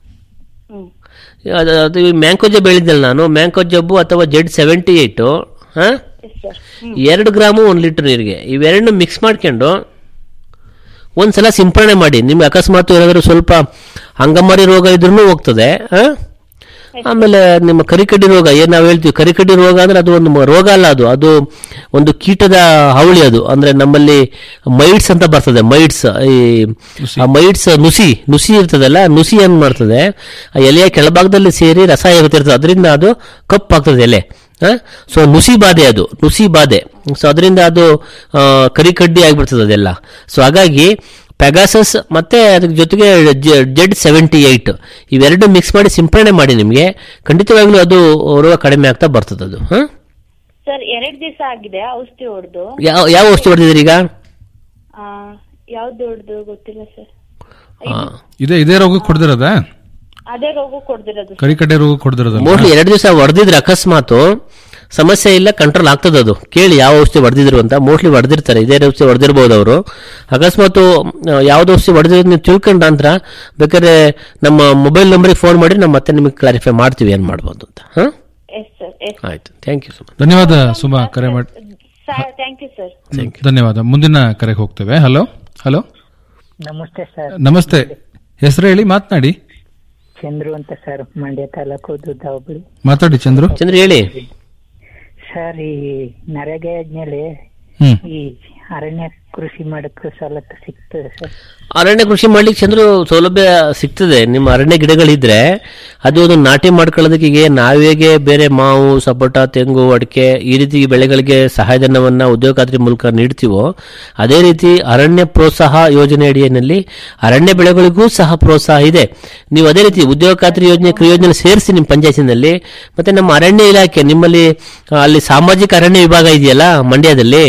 ಅದು ಅದು ಮ್ಯಾಂಕೋ ಜಬ್ಬು ಹೇಳಿದ್ದಲ್ಲ ನಾನು ಮ್ಯಾಂಕೋ ಜಬ್ಬು ಅಥವಾ ಜೆಡ್ ಸೆವೆಂಟಿ ಏಟು ಹಾಂ ಎಸ್ ಸರ್ ಎರಡು ಗ್ರಾಮು ಒಂದು ಲೀಟರ್ ನೀರಿಗೆ ಇವೆರಡನ್ನು ಮಿಕ್ಸ್ ಮಾಡ್ಕೊಂಡು ಒಂದ್ಸಲ ಸಿಂಪರಣೆ ಮಾಡಿ ನಿಮ್ಗೆ ಅಕಸ್ಮಾತ್ ಏನಾದರೂ ಸ್ವಲ್ಪ ಅಂಗಮಾರಿ ರೋಗ ಇದ್ರೂ ಹೋಗ್ತದೆ ಆ? ಆಮೇಲೆ ನಿಮ್ಮ ಕರಿಕಡ್ಡಿ ರೋಗ ಏನ್ ನಾವು ಹೇಳ್ತೀವಿ ಕರಿಕಡ್ಡಿ ರೋಗ ಅಂದ್ರೆ ಅದು ಒಂದು ಮ- ರೋಗ ಅಲ್ಲ ಅದು ಅದು ಒಂದು ಕೀಟದ ಹಾವಳಿ ಅದು ಅಂದ್ರೆ ನಮ್ಮಲ್ಲಿ ಮೈಟ್ಸ್ ಅಂತ ಬರ್ತದೆ ಮೈಟ್ಸ್ ಈ ಆ ಮೈಟ್ಸ್ ನುಸಿ ನುಸಿ ಇರ್ತದಲ್ಲ ನುಸಿ ಏನ್ ಮಾಡ್ತದೆ ಆ ಎಲೆಯ ಕೆಳಭಾಗದಲ್ಲಿ ಸೇರಿ ರಸ ಇರುತ್ತಿರ್ತದೆ ಅದರಿಂದ ಅದು ಕಪ್ಪಾಗ್ತದೆ ಎಲೆ ಸೊ ನುಸಿ ಬಾಧೆ ಅದು ನುಸಿ ಬಾಧೆ ಸೊ ಅದರಿಂದ ಅದು ಆ, ಕರಿಕಡ್ಡಿ ಆಗಿಬಿಡ್ತದೆ ಅದೆಲ್ಲ ಸೊ ಹಾಗಾಗಿ ಪೆಗಾಸಸ್ ಮತ್ತೆ ಅದ್ರ ಜೊತೆಗೆ ಜೆಡ್ ಸೆವೆಂಟಿ ಏಯ್ಟ್ ಇವೆರಡು ಮಿಕ್ಸ್ ಮಾಡಿ ಸಿಂಪರಣೆ ಮಾಡಿ ನಿಮಗೆ ಖಂಡಿತವಾಗ್ಲೂ ಅದು ರೋಗ ಕಡಿಮೆ ಆಗ್ತಾ ಬರ್ತದೆ ಅದು ಹ? ಸರ್ ಎರಡ್ ದಿವಸ ಆಗಿದೆ ಔಷಧಿ ಹೊಡೆದು ಯಾವ ಯಾವ ಔಷಧಿ ಹೊಡೆದಿದ್ರಿ ಈಗ ಯಾವ್ದು ಹೊಡೆದು ಗೊತ್ತಿಲ್ಲ ಸರ್ ಇದೇ ಇದೇ ರೋಗಕ್ಕೆ ಕೊಡ್ದಿರೋದಾ ಅದೇ ರೋಗ ಕೊಡ್ದಿರೋದು ಕರಿಕಡ್ಡೆ ರೋಗ ಕೊಡ್ದಿರೋದಲ್ಲ ಮೋಸ್ಟ್ಲಿ ಎರಡು ದಿವಸ ಹೊಡೆದಿದ್ರೆ ಅಕಸ್ಮಾತ್ ಸಮಸ್ಯೆ ಇಲ್ಲ ಕಂಟ್ರೋಲ್ ಆಗ್ತದೆ ಅದು ಕೇಳಿ ಯಾವ ಔಷಧಿ ಹೊಡೆದಿದ್ರು ಅಂತ ಮೋಸ್ಟ್ಲಿ ಹೊಡೆದಿರ್ತಾರೆ ಇದೇ ಔಷಧಿ ಹೊಡೆದಿರ್ಬೋದು ಅವರು ಅಕಸ್ಮಾತ್ ಯಾವ್ದು ಔಷಧಿ ಹೊಡೆದಿರೋದು ನೀವು ತಿಳ್ಕೊಂಡ ನಂತರ ಬೇಕಾದ್ರೆ ನಮ್ಮ ಮೊಬೈಲ್ ನಂಬರಿಗೆ ಫೋನ್ ಮಾಡಿ ನಾವು ಮತ್ತೆ ನಿಮಗೆ ಕ್ಲಾರಿಫೈ ಮಾಡ್ತೀವಿ ಏನ್ ಮಾಡ್ಬೋದು ಅಂತ ಹಾ ಎಸ್ ಸರ್ ಎಸ್ ಆಯ್ತು ಥ್ಯಾಂಕ್ ಯು ಸೊ ಮಚ್ ಧನ್ಯವಾದ ಸುಮಾ ಕರೆ ಮಾಡಿ ಸರ್ ಥ್ಯಾಂಕ್ ಯು ಸರ್ ಧನ್ಯವಾದ ಮುಂದಿನ ಕರೆಗೆ ಹೋಗ್ತೇವೆ ಹಲೋ ಹಲೋ ನಮಸ್ತೆ ಸರ್ ನಮಸ್ತೆ ಹೆಸರು ಹೇಳಿ ಮಾತನಾಡಿ ಚಂದ್ರು ಅಂತ ಸರ್ ಮಂಡ್ಯ ತಾಲೂಕು ದುದ್ದ ಹೋಬಳಿ ಮಾತಾಡಿ ಚಂದ್ರು ಚಂದ್ರ ಹೇಳಿ ಸರ್ ಈ ನರೇಗಾ ಯೋಜನೆಯಲ್ಲಿ ಹ್ಮ್. ಈ ಅರಣ್ಯ ಕೃಷಿ ಮಾಡಕ್ಕೆ ಸವಲತ್ತು ಸಿಗ್ತದೆ ಸರ್ ಅರಣ್ಯ ಕೃಷಿ ಮಾಡ್ಲಿಕ್ಕೆ ಚಂದ್ರು ಸೌಲಭ್ಯ ಸಿಗ್ತದೆ ನಿಮ್ಮ ಅರಣ್ಯ ಗಿಡಗಳಿದ್ರೆ ಅದು ಒಂದು ನಾಟಿ ಮಾಡ್ಕೊಳ್ಳೋದಕ್ಕೆ ಈಗ ನಾವೇಗೆ ಬೇರೆ ಮಾವು ಸಪೋಟ ತೆಂಗು ಅಡಿಕೆ ಈ ರೀತಿ ಬೆಳೆಗಳಿಗೆ ಸಹಾಯಧನವನ್ನ ಉದ್ಯೋಗ ಖಾತ್ರಿ ಮೂಲಕ ನೀಡ್ತೀವೋ ಅದೇ ರೀತಿ ಅರಣ್ಯ ಪ್ರೋತ್ಸಾಹ ಯೋಜನೆ ಅಡಿಯಲ್ಲಿ ಅರಣ್ಯ ಬೆಳೆಗಳಿಗೂ ಸಹ ಪ್ರೋತ್ಸಾಹ ಇದೆ ನೀವು ಅದೇ ರೀತಿ ಉದ್ಯೋಗ ಖಾತ್ರಿ ಯೋಜನೆ ಕ್ರಿಯೋಜನೆ ಸೇರಿಸಿ ನಿಮ್ಮ ಪಂಚಾಯತಿನಲ್ಲಿ ಮತ್ತೆ ನಮ್ಮ ಅರಣ್ಯ ಇಲಾಖೆ ನಿಮ್ಮಲ್ಲಿ ಆ, ಅಲ್ಲಿ ಸಾಮಾಜಿಕ ಅರಣ್ಯ ವಿಭಾಗ ಇದೆಯಲ್ಲ ಮಂಡ್ಯದಲ್ಲಿ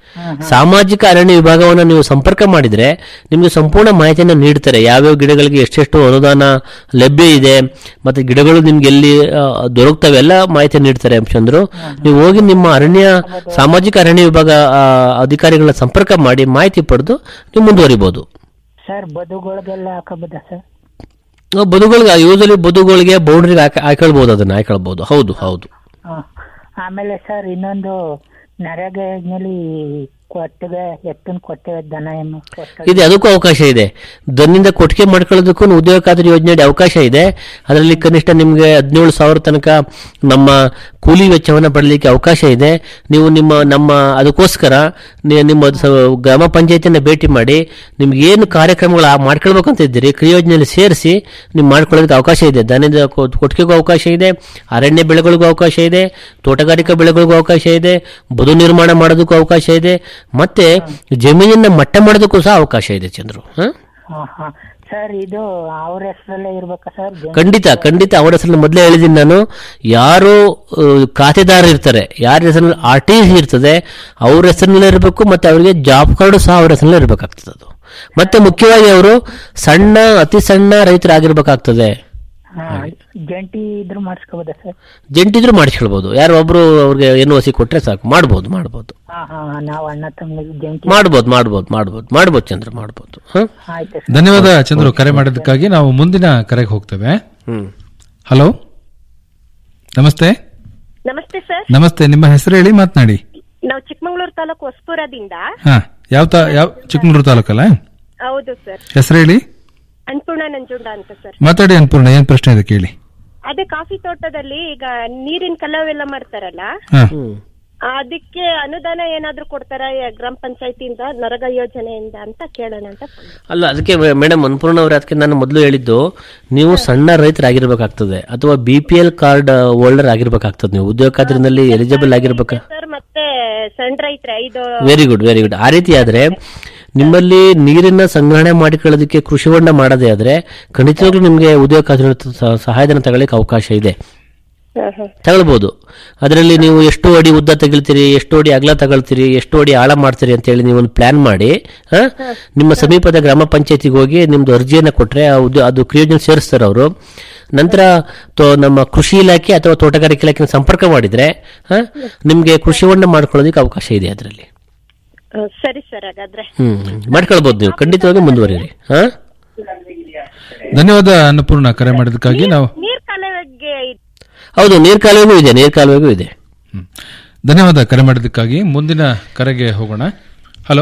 ಸಾಮಾಜಿಕ ಅರಣ್ಯ ವಿಭಾಗವನ್ನು ನೀವು ಸಂಪರ್ಕ ಮಾಡಿದ್ರೆ ನಿಮಗೆ ಸಂಪೂರ್ಣ ಮಾಹಿತಿಯನ್ನು ನೀಡ್ತಾರೆ ಯಾವ್ಯಾವ ಗಿಡಗಳಿಗೆ ಎಷ್ಟೆಷ್ಟು ಅನುದಾನ ಲಭ್ಯ ಇದೆ ಮತ್ತೆ ಗಿಡಗಳು ನಿಮ್ಗೆ ಎಲ್ಲಿ ಆ, ದೊರಕ್ತವೆ ಎಲ್ಲ ಮಾಹಿತಿ ನೀಡ್ತಾರೆ ಚಂದ್ರು ನೀವು ಹೋಗಿ ನಿಮ್ಮ ಅರಣ್ಯ ಸಾಮಾಜಿಕ ಅರಣ್ಯ ವಿಭಾಗ ಆ, ಅಧಿಕಾರಿಗಳ ಸಂಪರ್ಕ ಮಾಡಿ ಮಾಹಿತಿ ಪಡೆದು ನೀವು ಮುಂದುವರಿಬಹುದು ಸರ್ ಬದುಗಳಿಗೆಲ್ಲ ಹಾಕಬಹುದಾ ಸರ್ ಬದುಗಳಿಗೆ ಯೂಸಲಿ ಬದುಗಳಿಗೆ ಬೌಂಡ್ರಿಗೆ ಹಾಕೊಳ್ಬಹುದು ಅದನ್ನ ಹಾಕೊಳ್ಬಹುದು ಹೌದು ಹೌದು ಹ. ಆಮೇಲೆ ಸರ್ ಇನ್ನೊಂದು ನರೇಗಾ ಯೋಜನೆಯಲ್ಲಿ ಕೊಟ್ಟಿಗೆ ಎತ್ತಿನ ಕೊಟ್ಟಿಗೆ ದನ ಎಮ್ಮೆ ಕೊಟ್ಟಿಗೆ ಇದೆ ಅದಕ್ಕೂ ಅವಕಾಶ ಇದೆ ದನ್ನಿಂದ ಕೊಟ್ಟಿಗೆ ಮಾಡ್ಕೊಳ್ಳೋದಕ್ಕೂ ಉದ್ಯೋಗ ಖಾತ್ರಿ ಯೋಜನೆ ಅವಕಾಶ ಇದೆ ಅದರಲ್ಲಿ ಕನಿಷ್ಠ ನಿಮಗೆ ಹದಿನೇಳು ಸಾವಿರ ತನಕ ನಮ್ಮ ಕೂಲಿ ವೆಚ್ಚವನ್ನು ಪಡಲಿಕ್ಕೆ ಅವಕಾಶ ಇದೆ ನೀವು ನಿಮ್ಮ ನಮ್ಮ ಅದಕ್ಕೋಸ್ಕರ ನೀ- ನಿಮ್ಮ ಸ- ಗ್ರಾಮ ಪಂಚಾಯತಿನ ಭೇಟಿ ಮಾಡಿ ನಿಮ್ಗೆ ಏನು ಕಾರ್ಯಕ್ರಮಗಳು ಆ- ಮಾಡ್ಕೊಳ್ಬೇಕಂತ ಇದ್ದೀರಿ ಕ್ರಿಯೋಜನೆಯಲ್ಲಿ ಸೇರಿಸಿ ನೀವು ಮಾಡ್ಕೊಳ್ಳೋದಕ್ಕೆ ಅವಕಾಶ ಇದೆ ದನದ ಕೊ- ಕೊಟ್ಟಿಗೆಗೂ ಅವಕಾಶ ಇದೆ ಅರಣ್ಯ ಬೆಳೆಗಳಿಗೂ ಅವಕಾಶ ಇದೆ ತೋಟಗಾರಿಕಾ ಬೆಳೆಗಳಿಗೂ ಅವಕಾಶ ಇದೆ ಬದು ನಿರ್ಮಾಣ ಮಾಡೋದಕ್ಕೂ ಅವಕಾಶ ಇದೆ ಮತ್ತೆ ಜಮೀನನ್ನ ಮಟ್ಟ ಮಾಡೋದಕ್ಕೂ ಸಹ ಅವಕಾಶ ಇದೆ ಚಂದ್ರು ಹ? ಹ, ಹ. ಸರ್ ಇದು ಅವ್ರ ಹೆಸರಲ್ಲೇ ಇರ್ಬೇಕಾ ಸರ್ ಜಮೀನು? ಖಂಡಿತ ಖಂಡಿತ ಅವರ ಹೆಸರಲ್ಲಿ ಮೊದಲೇ ಹೇಳಿದ್ದೀನಿ ನಾನು ಯಾರು ಆ, ಖಾತೆದಾರ ಇರ್ತಾರೆ ಯಾರ ಹೆಸರಲ್ಲಿ ಆರ್ ಟಿ ಸಿ ಇರ್ತದೆ ಅವ್ರ ಹೆಸರಿನಲ್ಲೇ ಇರಬೇಕು ಮತ್ತೆ ಅವರಿಗೆ ಜಾಬ್ ಕಾರ್ಡು ಸಹ ಅವ್ರ ಹೆಸರಲ್ಲೇ ಇರಬೇಕಾಗ್ತದೆ ಅದು ಮತ್ತೆ ಮುಖ್ಯವಾಗಿ ಅವರು ಸಣ್ಣ ಅತಿ ಸಣ್ಣ ರೈತರಾಗಿರ್ಬೇಕಾಗ್ತದೆ ಹ, ಜಂಟಿ ಇದ್ರು ಮಾಡಿಸ್ಕೋಬೋದಾ ಸರ್ ಜಂಟಿದ್ರು ಮಾಡಿಸ್ಕೊಳ್ಬಹುದು ಯಾರು ಒಬ್ರು ಅವ್ರಿಗೆ ಎನ್ ಒ ಸಿ ಕೊಟ್ರೆ ಸಾಕು ಮಾಡ್ಬೋದು ಮಾಡ್ಬೋದು ಹಾ ಹಾ ನಾವು ಅಣ್ಣ ತಮ್ಮ ಜಂಟಿ ಮಾಡ್ಬೋದು ಮಾಡ್ಬೋದು ಮಾಡ್ಬೋದು ಮಾಡ್ಬೋದು ಚಂದ್ರ ಮಾಡ್ಬೋದು ಹ? ಆಯ್ತು ಧನ್ಯವಾದ ಚಂದ್ರು ಕರೆ ಮಾಡಿದ್ದಕ್ಕಾಗಿ ನಾವು ಮುಂದಿನ ಕರೆಗೆ ಹೋಗ್ತೇವೆ ಹಲೋ ನಮಸ್ತೆ ನಮಸ್ತೆ ಸರ್ ನಮಸ್ತೆ ನಿಮ್ಮ ಹೆಸರು ಹೇಳಿ ಮಾತನಾಡಿ ನಾವು ಚಿಕ್ಕಮಗಳೂರು ತಾಲೂಕು ಹೊಸಪುರದಿಂದ ಹಾ ಯಾವ ತಾ ಯಾವ ಚಿಕ್ಕಮಗಳೂರು ತಾಲೂಕಲ್ಲ ಹೌದು ಸರ್ ಹೆಸರು ಹೇಳಿ ಅನ್ನಪೂರ್ಣ ನಂಜುಂಡ ಅಂತ ಸರ್ ಮಾತಾಡಿ ಅನ್ಪೂರ್ಣ ಏನ್ ಪ್ರಶ್ನೆ ಇದೆ ಕೇಳಿ ಅದೇ ಕಾಫಿ ತೋಟದಲ್ಲಿ ಈಗ ನೀರಿನ ಕಲಾವೆಲ್ಲ ಮಾಡ್ತಾರಲ್ಲ ಹಾ ಅದಕ್ಕೆ ಅನುದಾನ ಏನಾದ್ರೂ ಕೊಡ್ತಾರ ಗ್ರಾಮ ಪಂಚಾಯತಿಯಿಂದ ನರಗ ಯೋಜನೆಯಿಂದ ಅಂತ ಕೇಳೋಣ ಅಂತ phone ಮಾಡಿದೆ. ಅಲ್ಲ ಅದಕ್ಕೆ ಮೇಡಮ್ ಅನ್ಪೂರ್ಣ ಅವ್ರೆ ಅದಕ್ಕೆ ನಾನು ಮೊದಲು ಹೇಳಿದ್ದು ನೀವು ಸಣ್ಣ ರೈತರಾಗಿರ್ಬೇಕಾಗ್ತದೆ ಅಥವಾ B P L card holder ಆಗಿರ್ಬೇಕಾಗ್ತದೆ ನೀವು ಉದ್ಯೋಗ ಖಾತ್ರಿನಲ್ಲಿ ಎಲಿಜಿಬಲ್ ಆಗಿರ್ಬೇಕಾ ಸರ್ ಮತ್ತೆ ಸಣ್ಣ ರೈತರ ಐದು ವೆರಿ ಗುಡ್ ವೆರಿ ಗುಡ್ ಆ ರೀತಿ ಆದ್ರೆ ನಿಮ್ಮಲ್ಲಿ ನೀರಿನ ಸಂಗ್ರಹಣೆ ಮಾಡಿಕೊಳ್ಳೋದಕ್ಕೆ ಕೃಷಿ ಹೊಂಡ ಮಾಡದೇ ಆದ್ರೆ ಖಂಡಿತವಾಗ್ಲೂ ನಿಮಗೆ ಉದ್ಯೋಗ ಖಾತ್ರಿ ಸಹಾಯಧನ ತಗೊಳ್ಳಿಕ್ಕೆ ಅವಕಾಶ ಇದೆ ತಗೊಳ್ಬಹುದು ಅದರಲ್ಲಿ ನೀವು ಎಷ್ಟು ಅಡಿ ಉದ್ದ ತಗೊಳ್ತೀರಿ ಎಷ್ಟು ಅಡಿ ಅಗಲ ತಗೊಳ್ತೀರಿ ಎಷ್ಟು ಅಡಿ ಆಳ ಮಾಡ್ತೀರಿ ಅಂತ ಹೇಳಿ ನೀವು ಒಂದು ಪ್ಲಾನ್ ಮಾಡಿ ಆ, ನಿಮ್ಮ ಸಮೀಪದ ಗ್ರಾಮ ಪಂಚಾಯತಿಗೆ ಹೋಗಿ ನಿಮ್ದು ಅರ್ಜಿಯನ್ನು ಕೊಟ್ರೆ ಆ ಉದ್ಯೋ- ಅದು ಕ್ರಿಯೋಜನೆ ಸೇರಿಸ್ತಾರೆ ಅವರು ನಂತರ ತೋ- ನಮ್ಮ ಕೃಷಿ ಇಲಾಖೆ ಅಥವಾ ತೋಟಗಾರಿಕೆ ಇಲಾಖೆ ಸಂಪರ್ಕ ಮಾಡಿದ್ರೆ ಆ, ನಿಮ್ಗೆ ಕೃಷಿ ಹೊಂಡ ಮಾಡ್ಕೊಳ್ಳೋದಕ್ಕೆ ಅವಕಾಶ ಇದೆ ಅದರಲ್ಲಿ ಆ, ಸರಿ ಸರ್ ಹಾಗಾದ್ರೆ ಹ್ಮ್ ಮಾಡ್ಕೊಳ್ಬಹುದು ನೀವು ಖಂಡಿತವಾಗಿ ಮುಂದುವರಿರಿ ಹಾ ಧನ್ಯವಾದ ಅನ್ನಪೂರ್ಣ ಕರೆ ಮಾಡಿದ್ದಕ್ಕಾಗಿ ನಾವು ನೀರ್ ಕಾಲುವೆಗೆ ಹೌದು ನೀರ್ ಕಾಲುವೆಗೂ ಇದೆ ನೀರ್ ಕಾಲುವೆಗೂ ಇದೆ ಧನ್ಯವಾದ ಕರೆ ಮಾಡಿದ್ದಕ್ಕಾಗಿ ಮುಂದಿನ ಕರೆಗೆ ಹೋಗೋಣ ಹಲೋ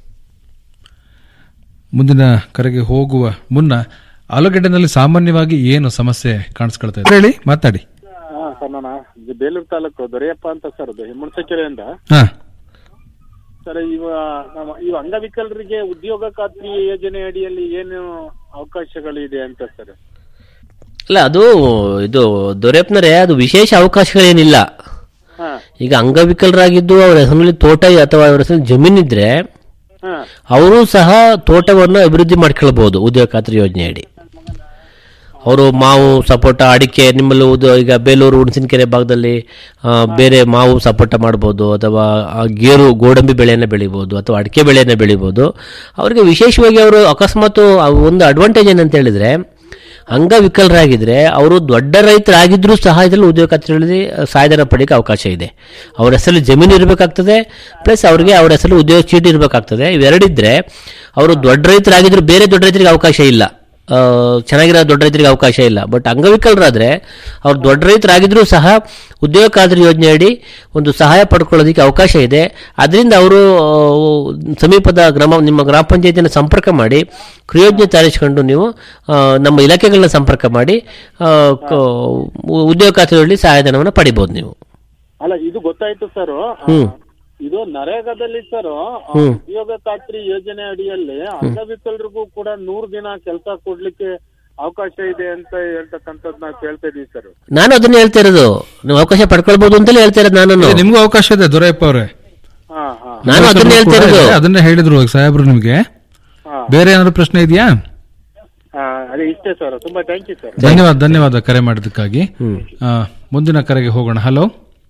ಮುಂದಿನ ಕರೆಗೆ ಹೋಗುವ ಮುನ್ನ ಆಲೂಗಡ್ಡೆನಲ್ಲಿ ಸಾಮಾನ್ಯವಾಗಿ ಏನು ಸಮಸ್ಯೆ ಕಾಣಿಸ್ಕೊಳ್ತಾ ಇದೆ ಹೇಳಿ ಮಾತಾಡಿ ಹಾ ಸರ್ ನಾನು ಬೇಲೂರು ತಾಲೂಕು ದೊರೆಯಪ್ಪ ಅಂತ ಸರ್ ಅದು ಹೆಮ್ಮಣಸಕೆರೆಯಿಂದ ಹಾ ಸರ್ ಇವ ನಮ್ಮ ಇವ ಅಂಗವಿಕಲರಿಗೆ ಉದ್ಯೋಗ ಖಾತ್ರಿ ಯೋಜನೆ ಅಡಿಯಲ್ಲಿ ಏನು ಅವಕಾಶಗಳಿದೆ ಅಂತ ಸರ್ ಅಲ್ಲ ಅದು ಇದು ದೊರೆಯಪ್ಪನರೇ ಅದು ವಿಶೇಷ ಅವಕಾಶಗಳೇನಿಲ್ಲ ಹಾ ಈಗ ಅಂಗವಿಕಲರಾಗಿದ್ದು ಅವರ ಹೆಸರಿನಲ್ಲಿ ತೋಟ ಅಥವಾ ಅವರ ಹೆಸರಲ್ಲಿ ಜಮೀನಿದ್ರೆ ಹಾ ಅವರು ಸಹ ತೋಟವನ್ನು ಅಭಿವೃದ್ಧಿ ಮಾಡ್ಕೊಳ್ಬಹುದು ಉದ್ಯೋಗ ಖಾತ್ರಿ ಯೋಜನೆಯಡಿ ಅವರು ಮಾವು ಸಪೋಟ ಅಡಿಕೆ ನಿಮ್ಮಲ್ಲಿ ಉದ- ಈಗ ಬೇಲೂರು ಹುಣಸಿನಕೆರೆ ಭಾಗದಲ್ಲಿ ಆ, ಬೇರೆ ಮಾವು ಸಪೋಟ ಮಾಡ್ಬೋದು ಅಥವಾ ಆ, ಗೇರು ಗೋಡಂಬಿ ಬೆಳೆಯನ್ನು ಬೆಳಿಬೋದು ಅಥವಾ ಅಡಿಕೆ ಬೆಳೆಯನ್ನು ಬೆಳಿಬೋದು ಅವರಿಗೆ ವಿಶೇಷವಾಗಿ ಅವರು ಅಕಸ್ಮಾತ್ ಆ ಒಂದು ಅಡ್ವಾಂಟೇಜ್ ಏನಂತ ಹೇಳಿದ್ರೆ ಅಂಗವಿಕಲರಾಗಿದ್ರೆ ಅವರು ದೊಡ್ಡ ರೈತರಾಗಿದ್ರೂ ಸಹ ಇದರಲ್ಲಿ ಉದ್ಯೋಗ ಖಾತ್ರಿಯಲ್ಲಿ ಸಹಾಯಧನ ಪಡೆಯಕ್ಕೆ ಅವಕಾಶ ಇದೆ ಅವ್ರ ಹೆಸರಲ್ಲಿ ಜಮೀನು ಇರಬೇಕಾಗ್ತದೆ ಪ್ಲಸ್ ಅವ್ರಿಗೆ ಅವ್ರ ಹೆಸರಲ್ಲಿ ಉದ್ಯೋಗ ಚೀಟಿ ಇರಬೇಕಾಗ್ತದೆ ಇವೆರಡಿದ್ರೆ ಅವರು ದೊಡ್ಡ ರೈತರಾಗಿದ್ರು ಬೇರೆ ದೊಡ್ಡ ರೈತರಿಗೆ ಅವಕಾಶ ಇಲ್ಲ ಆ, ಚೆನ್ನಾಗಿರೋ ದೊಡ್ಡ ರೈತರಿಗೆ ಅವಕಾಶ ಇಲ್ಲ ಬಟ್ ಅಂಗವಿಕಲರಾದ್ರೆ ಅವ್ರು ದೊಡ್ಡ ರೈತರಾಗಿದ್ರೂ ಸಹ ಉದ್ಯೋಗ ಖಾತ್ರಿ ಯೋಜನೆ ಅಡಿ ಒಂದು ಸಹಾಯ ಪಡ್ಕೊಳ್ಳೋದಕ್ಕೆ ಅವಕಾಶ ಇದೆ ಅದರಿಂದ ಅವರು ಆ, ಸಮೀಪದ ಗ್ರಾಮ ನಿಮ್ಮ ಗ್ರಾಮ ಪಂಚಾಯತಿನ ಸಂಪರ್ಕ ಮಾಡಿ ಕ್ರಿಯೋಜನೆ ತಯಾರಿಸಿಕೊಂಡು ನೀವು ಆ, ನಮ್ಮ ಇಲಾಖೆಗಳನ್ನ ಸಂಪರ್ಕ ಮಾಡಿ ಆ, ಕ- ಉದ್ಯೋಗ ಖಾತ್ರಿಯಲ್ಲಿ ಸಹಾಯಧನವನ್ನು ಪಡಿಬೋದು ನೀವು ಅಲ್ಲ ಇದು ಗೊತ್ತಾಯ್ತು ಸರ್ ಹ್ಮ್ ಇದು ನರೇಗಾದಲ್ಲಿ ಸರ್ ಹ್ಮ್. ಉದ್ಯೋಗ ಖಾತ್ರಿ ಯೋಜನೆ ಅಡಿಯಲ್ಲಿ ಅಂಗವಿಕಲರಿಗೂ ಕೂಡ ನೂರು ದಿನ ಕೆಲಸ ಕೊಡ್ಲಿಕ್ಕೆ ಅವಕಾಶ ಇದೆ ಅಂತ ಹೇಳ್ತಕ್ಕಂಥದ್ದು ನಾವು ಕೇಳ್ತಾ ಇದೀವಿ ಸರ್ ನಾನು ಅದನ್ನ ಹೇಳ್ತಾ ಇರೋದು ನೀವು ಅವಕಾಶ ಪಡ್ಕೊಳ್ಬಹುದು ಅಂತಲೇ ಹೇಳ್ತಾ ಇರೋದು ನಾನು ಏ, ನಿಮ್ಗೂ ಅವಕಾಶ ಇದೆ ದೊರೆಯಪ್ಪ ಅವರೇ ಹಾ ಹಾ ನಾನು ಅದನ್ನ ಹೇಳ್ತಾ ಇರೋದು ಅದನ್ನೇ ಹೇಳಿದ್ರು ಸಾಹೇಬ್ರು ನಿಮ್ಗೆ ಹಾ. ಬೇರೆ ಏನಾದ್ರು ಪ್ರಶ್ನೆ ಇದೆಯಾ ಹಾ, ಅದೇ ಇಷ್ಟೇ ಸರ್ ತುಂಬಾ ಥ್ಯಾಂಕ್ ಯು ಸರ್ ಧನ್ಯವಾದ ಧನ್ಯವಾದ ಕರೆ ಮಾಡಿದ್ದಕ್ಕಾಗಿ ಆ, ಮುಂದಿನ ಕರೆಗೆ ಹೋಗೋಣ ಹಲೋ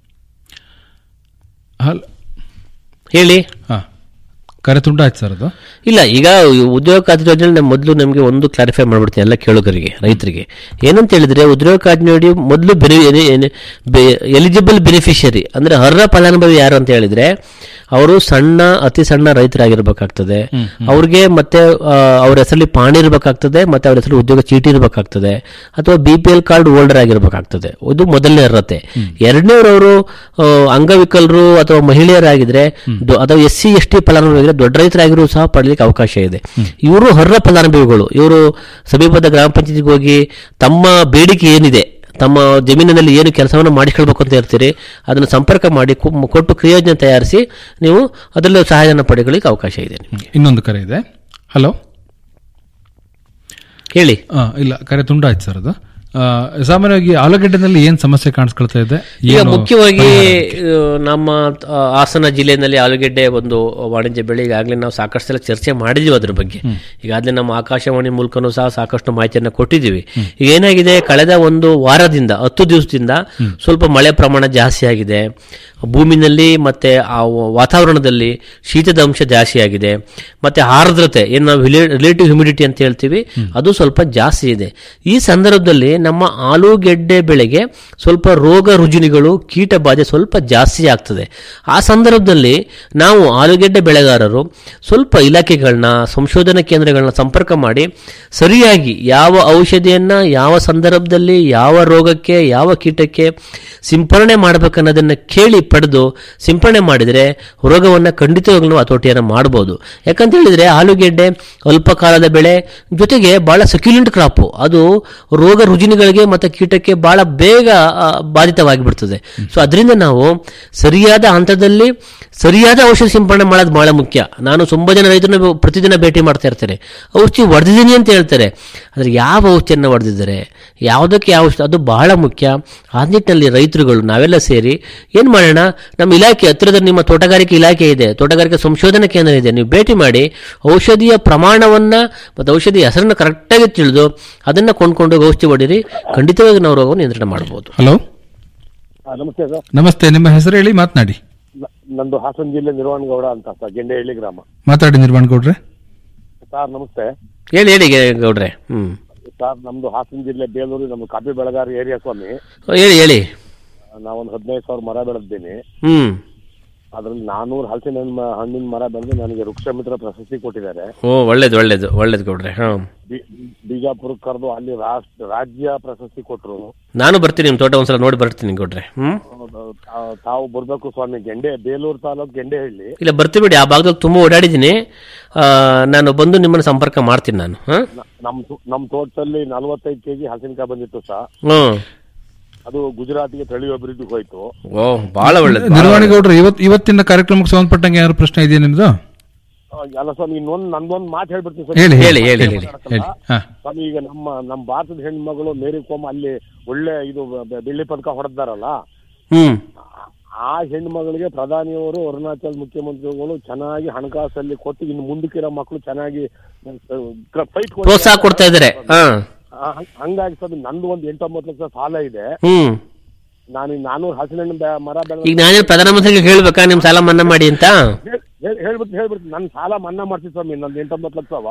ಹಲೋ ಹೇಳಿ ಹಾ ಕರೆ ತುಂಡಾಯ್ತು ಸರ್ ಅದು ಇಲ್ಲ ಈಗ ಉದ್ಯೋಗ ಖಾತ್ರಿ ಯೋಜನೆ ನಾನು ಮೊದಲು ನಮಗೆ ಒಂದು ಕ್ಲಾರಿಫೈ ಮಾಡ್ಬಿಡ್ತೀನಿ ಎಲ್ಲ ಕೇಳುಗರಿಗೆ ರೈತರಿಗೆ ಏನಂತ ಹೇಳಿದ್ರೆ ಉದ್ಯೋಗ ಖಾತ್ರಿ ನೋಡಿ ಮೊದಲು ಎಲಿಜಿಬಲ್ ಬೆನಿಫಿಷಿಯರಿ ಅಂದ್ರೆ ಅರ್ಹ ಫಲಾನುಭವಿ ಯಾರು ಅಂತ ಹೇಳಿದ್ರೆ ಅವರು ಸಣ್ಣ ಅತಿ ಸಣ್ಣ ರೈತರಾಗಿರ್ಬೇಕಾಗ್ತದೆ ಅವ್ರಿಗೆ ಮತ್ತೆ ಆ, ಅವ್ರ ಹೆಸರಲ್ಲಿ ಪಾಣಿ ಇರಬೇಕಾಗ್ತದೆ ಮತ್ತೆ ಅವ್ರ ಹೆಸರಲ್ಲಿ ಉದ್ಯೋಗ ಚೀಟಿ ಇರಬೇಕಾಗ್ತದೆ ಅಥವಾ B P L card holder ಆಗಿರ್ಬೇಕಾಗ್ತದೆ ಇದು ಮೊದಲನೇ ಅರ್ಹತೆ ಎರಡನೇವ್ರವರು ಅಂಗವಿಕಲರು ಅಥವಾ ಮಹಿಳೆಯರಾಗಿದ್ರೆ ದೊ- ಅಥವಾ ಎಸ್ ಸಿ ಎಸ್ ಟಿ ಫಲಾನುಭವಿಗಳು ದೊಡ್ಡ ರೈತರಾಗಿರೂ ಸಹ ಪಡಲಿಕ್ಕೆ ಅವಕಾಶ ಇದೆ ಇವರು ಅರ್ಹ ಫಲಾನುಭವಿಗಳು ಇವರು ಸಮೀಪದ ಗ್ರಾಮ ಪಂಚಾಯತಿಗೆ ಹೋಗಿ ತಮ್ಮ ಬೇಡಿಕೆ ಏನಿದೆ ತಮ್ಮ ಜಮೀನಿನಲ್ಲಿ ಏನು ಕೆಲಸವನ್ನು ಮಾಡಿಕೊಳ್ಬೇಕು ಅಂತ ಇರ್ತೀರಿ ಅದನ್ನು ಸಂಪರ್ಕ ಮಾಡಿ ಕು- ಕೊಟ್ಟು ಕ್ರಿಯೋಜನೆ ತಯಾರಿಸಿ ನೀವು ಅದರಲ್ಲೂ ಸಹಾಯಧನ ಪಡೆಗಳಿಗೆ ಅವಕಾಶ ಇದೆ ನಿಮಗೆ ಇನ್ನೊಂದು ಕರೆ ಇದೆ ಹಲೋ ಹೇಳಿ ಆ, ಇಲ್ಲ ಕರೆ ತುಂಡಾಯ್ತು ಸರ್ ಅದು ಆ, ಸಾಮಾನ್ಯವಾಗಿ ಆಲೂಗಡ್ಡೆನಲ್ಲಿ ಏನ್ ಸಮಸ್ಯೆ ಕಾಣಿಸ್ಕೊಳ್ತಾ ಇದೆ ಈಗ ಏನು ಮುಖ್ಯವಾಗಿ ಪರಿಹಾರ? ಆ, ನಮ್ಮ ಆ, ಹಾಸನ ಜಿಲ್ಲೆಯಲ್ಲಿ ಆಲೂಗೆಡ್ಡೆ ಒಂದು ವಾಣಿಜ್ಯ ಬೆಳೆ ಈಗಾಗಲೇ ನಾವು ಸಾಕಷ್ಟು ಸಲ ಚರ್ಚೆ ಮಾಡಿದೀವಿ ಅದ್ರ ಬಗ್ಗೆ ಈಗಾಗಲೇ ನಮ್ಮ ಆಕಾಶವಾಣಿ ಮೂಲಕನೂ ಸಹ ಸಾಕಷ್ಟು ಮಾಹಿತಿಯನ್ನು ಕೊಟ್ಟಿದ್ದೀವಿ ಈಗ ಏನಾಗಿದೆ ಕಳೆದ ಒಂದು ವಾರದಿಂದ ಹತ್ತು ದಿವಸದಿಂದ ಸ್ವಲ್ಪ ಮಳೆ ಪ್ರಮಾಣ ಜಾಸ್ತಿ ಆಗಿದೆ ಭೂಮಿನಲ್ಲಿ ಮತ್ತೆ ಆ ವ- ವಾತಾವರಣದಲ್ಲಿ ಶೀತದ ಅಂಶ ಜಾಸ್ತಿ ಆಗಿದೆ ಮತ್ತೆ ಆರ್ದ್ರತೆ ಏನು ನಾವು ರಿಲೇಟಿವ್ ಹ್ಯುಮಿಡಿಟಿ ಅಂತ ಹೇಳ್ತೀವಿ ಅದು ಸ್ವಲ್ಪ ಜಾಸ್ತಿ ಇದೆ ಈ ಸಂದರ್ಭದಲ್ಲಿ ನಮ್ಮ ಆಲೂಗೆಡ್ಡೆ ಬೆಳೆಗೆ ಸ್ವಲ್ಪ ರೋಗ ರುಜಿನಿಗಳು ಕೀಟ ಬಾಧೆ ಸ್ವಲ್ಪ ಜಾಸ್ತಿ ಆಗ್ತದೆ ಆ ಸಂದರ್ಭದಲ್ಲಿ ನಾವು ಆಲೂಗೆಡ್ಡೆ ಬೆಳೆಗಾರರು ಸ್ವಲ್ಪ ಇಲಾಖೆಗಳನ್ನ ಸಂಶೋಧನಾ ಕೇಂದ್ರಗಳನ್ನ ಸಂಪರ್ಕ ಮಾಡಿ ಸರಿಯಾಗಿ ಯಾವ ಔಷಧಿಯನ್ನ ಯಾವ ಸಂದರ್ಭದಲ್ಲಿ ಯಾವ ರೋಗಕ್ಕೆ ಯಾವ ಕೀಟಕ್ಕೆ ಸಿಂಪರಣೆ ಮಾಡಬೇಕನ್ನೋದನ್ನ ಕೇಳಿ ಪಡೆದು ಸಿಂಪರಣೆ ಮಾಡಿದರೆ ರೋಗವನ್ನು ಖಂಡಿತವಾಗ್ಲೂ ನಾವು ಹತೋಟಿಯನ್ನು ಮಾಡಬಹುದು ಯಾಕಂತ ಹೇಳಿದ್ರೆ ಆಲೂಗೆಡ್ಡೆ ಅಲ್ಪ ಕಾಲದ ಬೆಳೆ ಜೊತೆಗೆ ಬಹಳ ಸಕ್ಯುಲೆಂಟ್ ಕ್ರಾಪು ಅದು ರೋಗ ರುಜಿನಿಗಳಿಗೆ ಮತ್ತು ಕೀಟಕ್ಕೆ ಬಹಳ ಬೇಗ ಆ, ಬಾಧಿತವಾಗಿ ಬಿಡ್ತದೆ ಸೊ ಅದರಿಂದ ನಾವು ಸರಿಯಾದ ಹಂತದಲ್ಲಿ ಸರಿಯಾದ ಔಷಧ ಸಿಂಪರಣೆ ಮಾಡೋದು ಬಹಳ ಮುಖ್ಯ ನಾನು ತುಂಬ ಜನ ರೈತರನ್ನ ಪ್ರತಿದಿನ ಭೇಟಿ ಮಾಡ್ತಾ ಇರ್ತಾರೆ ಔಷಧಿ ಹೊಡೆದಿದ್ದೀನಿ ಅಂತ ಹೇಳ್ತಾರೆ ಆದರೆ ಯಾವ ಔಷಧಿಯನ್ನು ಹೊಡೆದಿದ್ದಾರೆ ಯಾವುದಕ್ಕೆ ಯಾವ ಔಷಧಿ ಅದು ಬಹಳ ಮುಖ್ಯ ಆ ನಿಟ್ಟಿನಲ್ಲಿ ರೈತರುಗಳು ನಾವೆಲ್ಲ ಸೇರಿ ಏನು ಮಾಡೋಣ ನಮ್ಮ ಇಲಾಖೆ ಹತ್ತಿರದ ನಿಮ್ಮ ತೋಟಗಾರಿಕೆ ಇಲಾಖೆ ಇದೆ ತೋಟಗಾರಿಕೆ ಸಂಶೋಧನಾ ಕೇಂದ್ರ ಇದೆ ನೀವು ಭೇಟಿ ಮಾಡಿ ಔಷಧಿಯ ಪ್ರಮಾಣವನ್ನ ಮತ್ತು ಔಷಧಿಯ ಹೆಸರನ್ನು ಕರೆಕ್ಟಾಗಿ ತಿಳಿದು ಅದನ್ನ ಕೊಂಡ್ಕೊಂಡು ಹೋಗಿ ಔಷಧಿ ಹೊಡೀರಿ ಖಂಡಿತವಾಗಿ ನಾವು ರೋಗವನ್ನು ನಿಯಂತ್ರಣ ಮಾಡಬಹುದು ಹಲೋ ನಮಸ್ತೆ ಸರ್ ನಮಸ್ತೆ ನಿಮ್ಮ ಹೆಸರು ಹೇಳಿ ಮಾತನಾಡಿ ನ- ನಂದು ಹಾಸನ ಜಿಲ್ಲೆ ನಿರ್ವಾಣಗೌಡ ಅಂತ ಸರ್ ಗೆಂಡೆಹಳ್ಳಿ ಗ್ರಾಮ ಮಾತಾಡಿ ನಿರ್ಮಾಣ ಗೌಡ್ರೆ ಸರ್ ನಮಸ್ತೆ ಹೇಳಿ ಹೇಳಿ ಗೌಡ್ರೆ ಹ್ಮ್ ಸರ್ ನಮ್ದು ಹಾಸನ ಜಿಲ್ಲೆ ಬೇಲೂರು ನಮ್ದು ಕಾಫಿ ಬೆಳೆಗಾರ ಏರಿಯಾ ಸ್ವಾಮಿ ಹೇಳಿ ಹೇಳಿ ನಾವೊಂದು ಹದಿನೈದು ಸಾವಿರ ಮರ ಬೆಳೆದಿದ್ದೀನಿ ಹ್ಮ್ ಅದ್ರಲ್ಲಿ ನಾನೂರು ಹಲಸಿನ ಹಣ್ಣು ಮ- ಹಣ್ಣಿನ ಮರ ಬೆಳೆದು ನನಗೆ ವೃಕ್ಷ ಮಿತ್ರ ಪ್ರಶಸ್ತಿ ಕೊಟ್ಟಿದ್ದಾರೆ ಓ ಒಳ್ಳೇದು ಒಳ್ಳೇದು ಒಳ್ಳೇದು ಗೌಡ್ರೆ ಹಾ ಬಿ- ಬಿಜಾಪುರಕ್ಕೆ ಕರೆದು ಅಲ್ಲಿ ರಾಷ್ಟ್ರ ರಾಜ್ಯ ಪ್ರಶಸ್ತಿ ಕೊಟ್ಟರು ನಾನು ಬರ್ತೀನಿ ನಿಮ್ಮ ತೋಟ ಒಂದ್ಸಲ ನೋಡಿ ಬರ್ತೀನಿ ಗೌಡ್ರೆ ಹ್ಮ್ ತಾವು ಬರ್ಬೇಕು ಸ್ವಾಮಿ ಗೆಂಡೆ ಬೇಲೂರು ತಾಲೂಕು ಗೆಂಡೆಹಳ್ಳಿ ಇಲ್ಲ ಬರ್ತೀವಿ ಬಿಡಿ ಆ ಭಾಗದಲ್ಲಿ ತುಂಬಾ ಓಡಾಡಿದ್ದೀನಿ ಆ, ನಾನು ಬಂದು ನಿಮ್ಮನ್ನು ಸಂಪರ್ಕ ಮಾಡ್ತೀನಿ ನಾನು ಹಾ ನ- ನಮ್ ತೋ- ನಮ್ ತೋಟದಲ್ಲಿ ನಲವತ್ತೈದು ಕೆಜಿ ಹಲಸಿನಕಾಯಿ ಬಂದಿತ್ತು ಸರ್ ಹ್ಮ್ ಅದು ಗುಜರಾತಿಗೆ ತಳಿ ಅಭಿವೃದ್ಧಿಗೆ ಹೋಯ್ತು ಓ ಬಹಳ ಒಳ್ಳೇದು ಬಹಳ ನಿರ್ವಹಣೆ ಗೌಡ್ರೆ ಇವತ್ ಇವತ್ತಿನ ಕಾರ್ಯಕ್ರಮಕ್ಕೆ ಸಂಬಂಧಪಟ್ಟಂಗೆ ಯಾರು ಪ್ರಶ್ನೆ ಇದೆಯಾ ನಿಮ್ದು ಆ, ಅಲ್ಲ ಸ್ವಾಮಿ ಇನ್ನೊಂದು ನಂದೊಂದು ಮಾತು ಹೇಳ್ಬಿಡ್ತೀನಿ ಸ್ವಾಮಿ. ಹೇಳಿ, ಹೇಳಿ, ಹೇಳಿ, ಹೇಳಿ, ಹೇಳಿ. ಹಾ. ಸ್ವಾಮಿ ಈಗ ನಮ್ಮ ನಮ್ಮ ಭಾರತದ ಹೆಣ್ಮಗಳು ಮೇರಿ ಕೋಮ್ ಅಲ್ಲಿ ಒಳ್ಳೆ ಇದು ಬೆ- ಬೆಳ್ಳಿ ಪದಕ ಹೊಡೆದಾರಲ್ಲ ಹ್ಮ್ ಆ ಹೆಣ್ಮಗಳಿಗೆ ಪ್ರಧಾನಿಯವರು ಅರುಣಾಚಲ್ ಮುಖ್ಯಮಂತ್ರಿಗಳು ಚೆನ್ನಾಗಿ ಹಣಕಾಸಲ್ಲಿ ಕೊಟ್ಟು ಇನ್ನು ಮುಂದಕ್ಕಿರೋ ಮಕ್ಕಳು ಚೆನ್ನಾಗಿ ಫೈಟ್ ಪ್ರೋತ್ಸಾಹ ಕೊಡ್ತಾ ಇದ್ದಾರೆ ಹಾ ಹಂಗಾಗಿ ಸ್ವಾಮಿ ನಂದು ಒಂದು ಎಂಟೊಂಬತ್ತು ಲಕ್ಷ ಸಾಲ ಇದೆ ಹ್ಮ್ ನಾನು ಈ ನಾನೂರು ಹಸಿನ ಹಣ್ಣು ಬೆ- ಮರ ಬೆಳೆದ ಈಗ ನಾನೇನು ಪ್ರಧಾನಮಂತ್ರಿಗೆ ಹೇಳ್ಬೇಕಾ ನಿಮ್ ಸಾಲ ಮನ್ನಾ ಮಾಡಿ ಅಂತ ಹೇಳ್- ಹೇಳ್ಬಿಟ್ಟು ಹೇಳ್ಬಿಟ್ಟು ನನ್ನ ಸಾಲ ಮನ್ನಾ ಮಾಡ್ತೀವಿ ಸ್ವಾಮಿ ನಂದು ಎಂಟೊಂಬತ್ತು ಲಕ್ಷವ